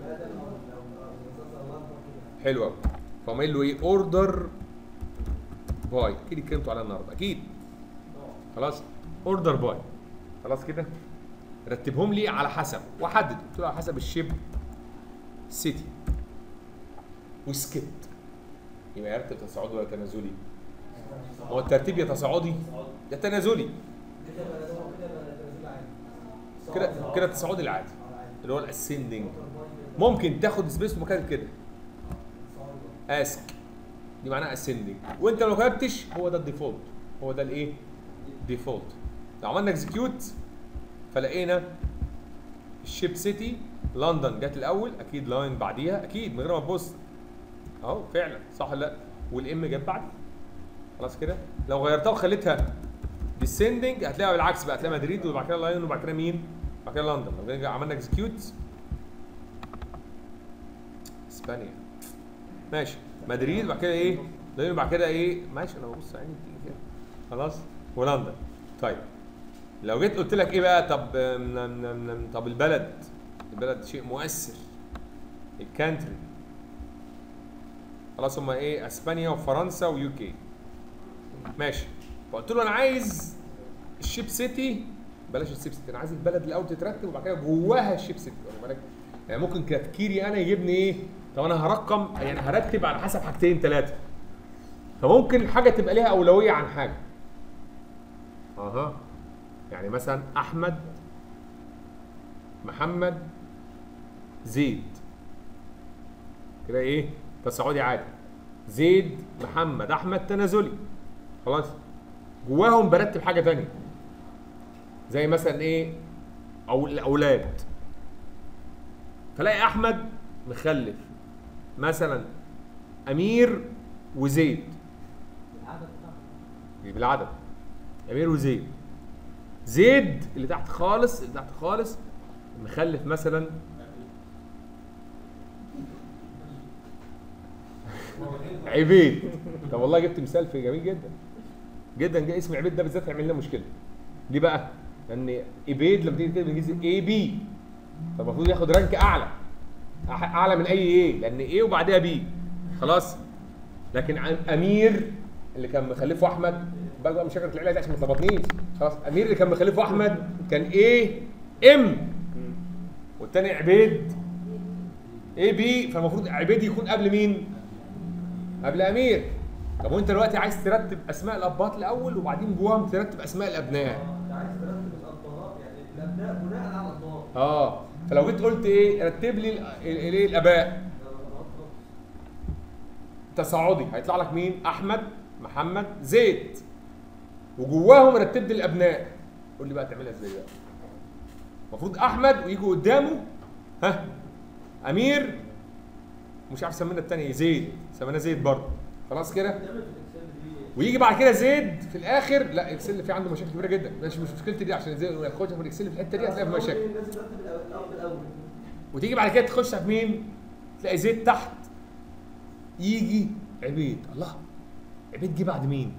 حلو قوي فهم قايل له ايه اوردر باي اكيد اتكلمتوا عليها النهارده اكيد خلاص اوردر باي خلاص كده رتبهم لي على حسب وحدد قلت له على حسب الشيب سيتي وسكت يبقى يرتب تصاعدي ولا تنازلي هو الترتيب يا تصاعدي يا تنازلي كده كده التصاعدي العادي اللي هو الاسندنج ممكن تاخد سبيس ومكان كده اسك دي معناها اسندنج وانت لو كتبتش هو ده الديفولت هو ده الايه ديفولت لو عملنا اكزكيوت فلقينا الشيب سيتي لندن جت الاول اكيد لاين بعديها اكيد من غير ما تبص اهو فعلا صح ولا لا والام جت بعد خلاص كده لو غيرتها وخليتها ديسندنج هتلاقيها بالعكس بقى هتلاقي مدريد وبعد كده لاين وبعد كده مين؟ بعد كده لندن لو جينا عملنا اكزكيوت اسبانيا ماشي مدريد بعد كده ايه؟ لاين وبعد كده ايه؟ ماشي انا ببص عيني بتيجي كده خلاص ولندن طيب لو جيت قلت لك ايه بقى طب آم، نم- نم- نم- طب البلد البلد شيء مؤثر الكانتري خلاص هما ايه اسبانيا وفرنسا ويوكي ماشي فقلت له انا عايز الشيب سيتي بلاش الشيب سيتي انا عايز البلد الاول تترتب وبعد كده جواها الشيب سيتي واخد بالك يعني ممكن تفكيري انا يجيبني ايه طب انا هرقم يعني هرتب على حسب حاجتين ثلاثه فممكن حاجه تبقى ليها اولويه عن حاجه اها يعني مثلا احمد محمد زيد كده ايه تصاعدي عادي زيد محمد احمد تنازلي خلاص جواهم برتب حاجه تانية زي مثلا ايه او الاولاد فلاقي احمد مخلف مثلا امير وزيد العدد بتاعهم بالعدد امير وزيد زيد اللي تحت خالص اللي تحت خالص مخلف مثلا عبيد طب والله جبت مثال في جميل جدا جدا جاي اسم عبيد ده بالذات يعمل لنا مشكله ليه بقى؟ لان عبيد لما تيجي تكتب بالانجليزي اي بي فالمفروض ياخد رانك اعلى أح- اعلى من اي ايه لان ايه وبعدها بي خلاص لكن عن امير اللي كان مخلفه احمد بقى بقى مش فاكر العيله دي عشان ما تلخبطنيش خلاص امير اللي كان مخلفه احمد كان ايه ام والتاني عبيد اي بي فالمفروض عبيد يكون قبل مين؟ قبل امير طب وانت دلوقتي عايز ترتب اسماء الابات الاول وبعدين جواهم ترتب اسماء الابناء انت عايز ترتب الابطالات يعني الابناء بناء على الطلاق اه فلو جيت قلت ايه رتب لي ال- ال- ايه الاباء تصاعدي هيطلع لك مين احمد محمد زيد وجواهم رتب لي الابناء قول لي بقى تعملها ازاي بقى المفروض احمد ويجي قدامه ها امير مش عارف سمينا التاني زيد سمينا زيد برضه خلاص كده تعمل في الاكسل دي ويجي بعد كده زيد في الاخر لا اكسل في عنده مشاكل كبيره جدا مش مش مشكلتي دي عشان زيد ياخدها في الاكسل في الحته دي هتلاقي في مشاكل لازم نرتب الاول الاول وتيجي بعد كده تخش في مين؟ تلاقي زيد تحت يجي عبيد الله عبيد جه بعد مين؟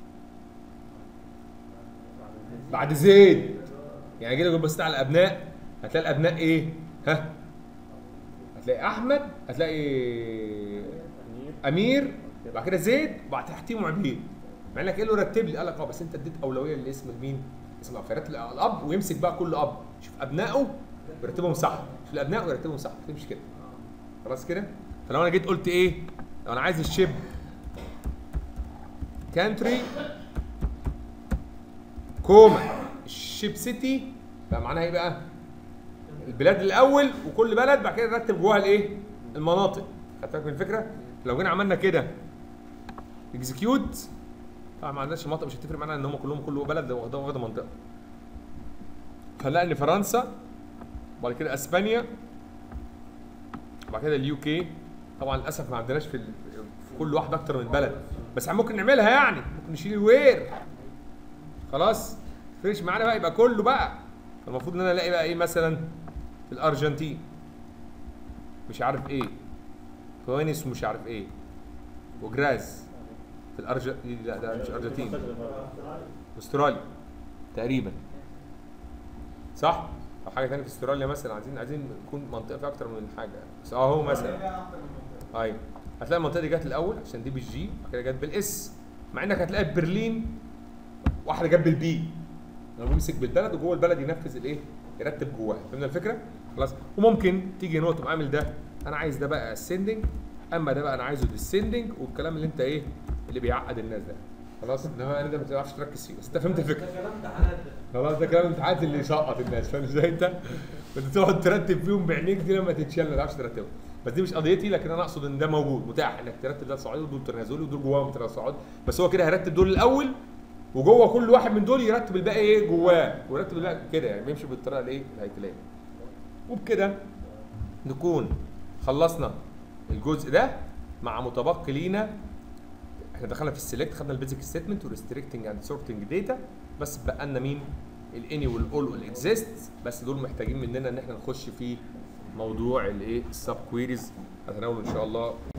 بعد زيد يعني كده بصيت على الابناء هتلاقي الابناء ايه؟ ها؟ هتلاقي احمد هتلاقي امير امير بعد كده زيد وبعد تحتيهم عبيد مع انك قال له رتب لي قال لك اه بس انت اديت اولويه لاسم مين؟ اسم الاب فرتب الاب ويمسك بقى كل اب شوف ابنائه ويرتبهم صح شوف الابناء ويرتبهم صح تمشي كده خلاص كده فلو انا جيت قلت ايه؟ لو انا عايز الشيب كانتري كوما الشيب سيتي بقى معناها ايه بقى؟ البلاد الاول وكل بلد بعد كده نرتب جواها الايه؟ المناطق خدت بالك من الفكره؟ لو جينا عملنا كده اكزكيوت طبعا ما عندناش مناطق مش هتفرق معانا ان هم كلهم كل بلد واخده واخده منطقه فنلاقي ان فرنسا وبعد كده اسبانيا وبعد كده اليو كي طبعا للاسف ما عندناش في, ال... في كل واحده اكتر من بلد بس إحنا ممكن نعملها يعني ممكن نشيل الوير خلاص فريش معانا بقى يبقى كله بقى فالمفروض ان انا الاقي بقى ايه مثلا في الارجنتين مش عارف ايه كوينس ومش عارف ايه وجراز في الارجنتين لا ده مش ارجنتين استراليا تقريبا صح او حاجه ثانيه في استراليا مثلا عايزين عايزين يكون منطقه فيها اكتر من حاجه بس اه هو مثلا ايوه هتلاقي المنطقه دي جت الاول عشان دي بالجي بعد كده جت بالاس مع انك هتلاقي في برلين واحده جت بالبي لو بيمسك بالبلد وجوه البلد ينفذ الايه يرتب جواها فهمنا الفكره خلاص وممكن تيجي هنا تقوم عامل ده انا عايز ده بقى ascending اما ده بقى انا عايزه descending والكلام اللي انت ايه اللي بيعقد الناس ده خلاص انما انا ده ما تعرفش تركز فيه بس انت فهمت الفكره ده كلام امتحانات ده خلاص ده كلام الامتحانات اللي يسقط الناس فاهم ازاي انت؟ انت تقعد ترتب فيهم بعينيك دي لما تتشال ما تعرفش ترتبهم بس دي مش قضيتي لكن انا اقصد ان ده موجود متاح انك ترتب ده تصاعدي ودول تنازلي ودول جواهم تصاعد بس هو كده هيرتب دول الاول وجوه كل واحد من دول يرتب الباقي ايه جواه ويرتب الباقي كده يعني بيمشي بالطريقه الايه الهيكليه وبكده نكون خلصنا الجزء ده مع متبقي لينا احنا دخلنا في السيلكت خدنا البيزك ستيتمنت وريستريكتنج اند سورتنج داتا بس بقى لنا مين الاني والاول والاكزيست بس دول محتاجين مننا ان احنا نخش في موضوع الايه السب كويريز هتناوله ان شاء الله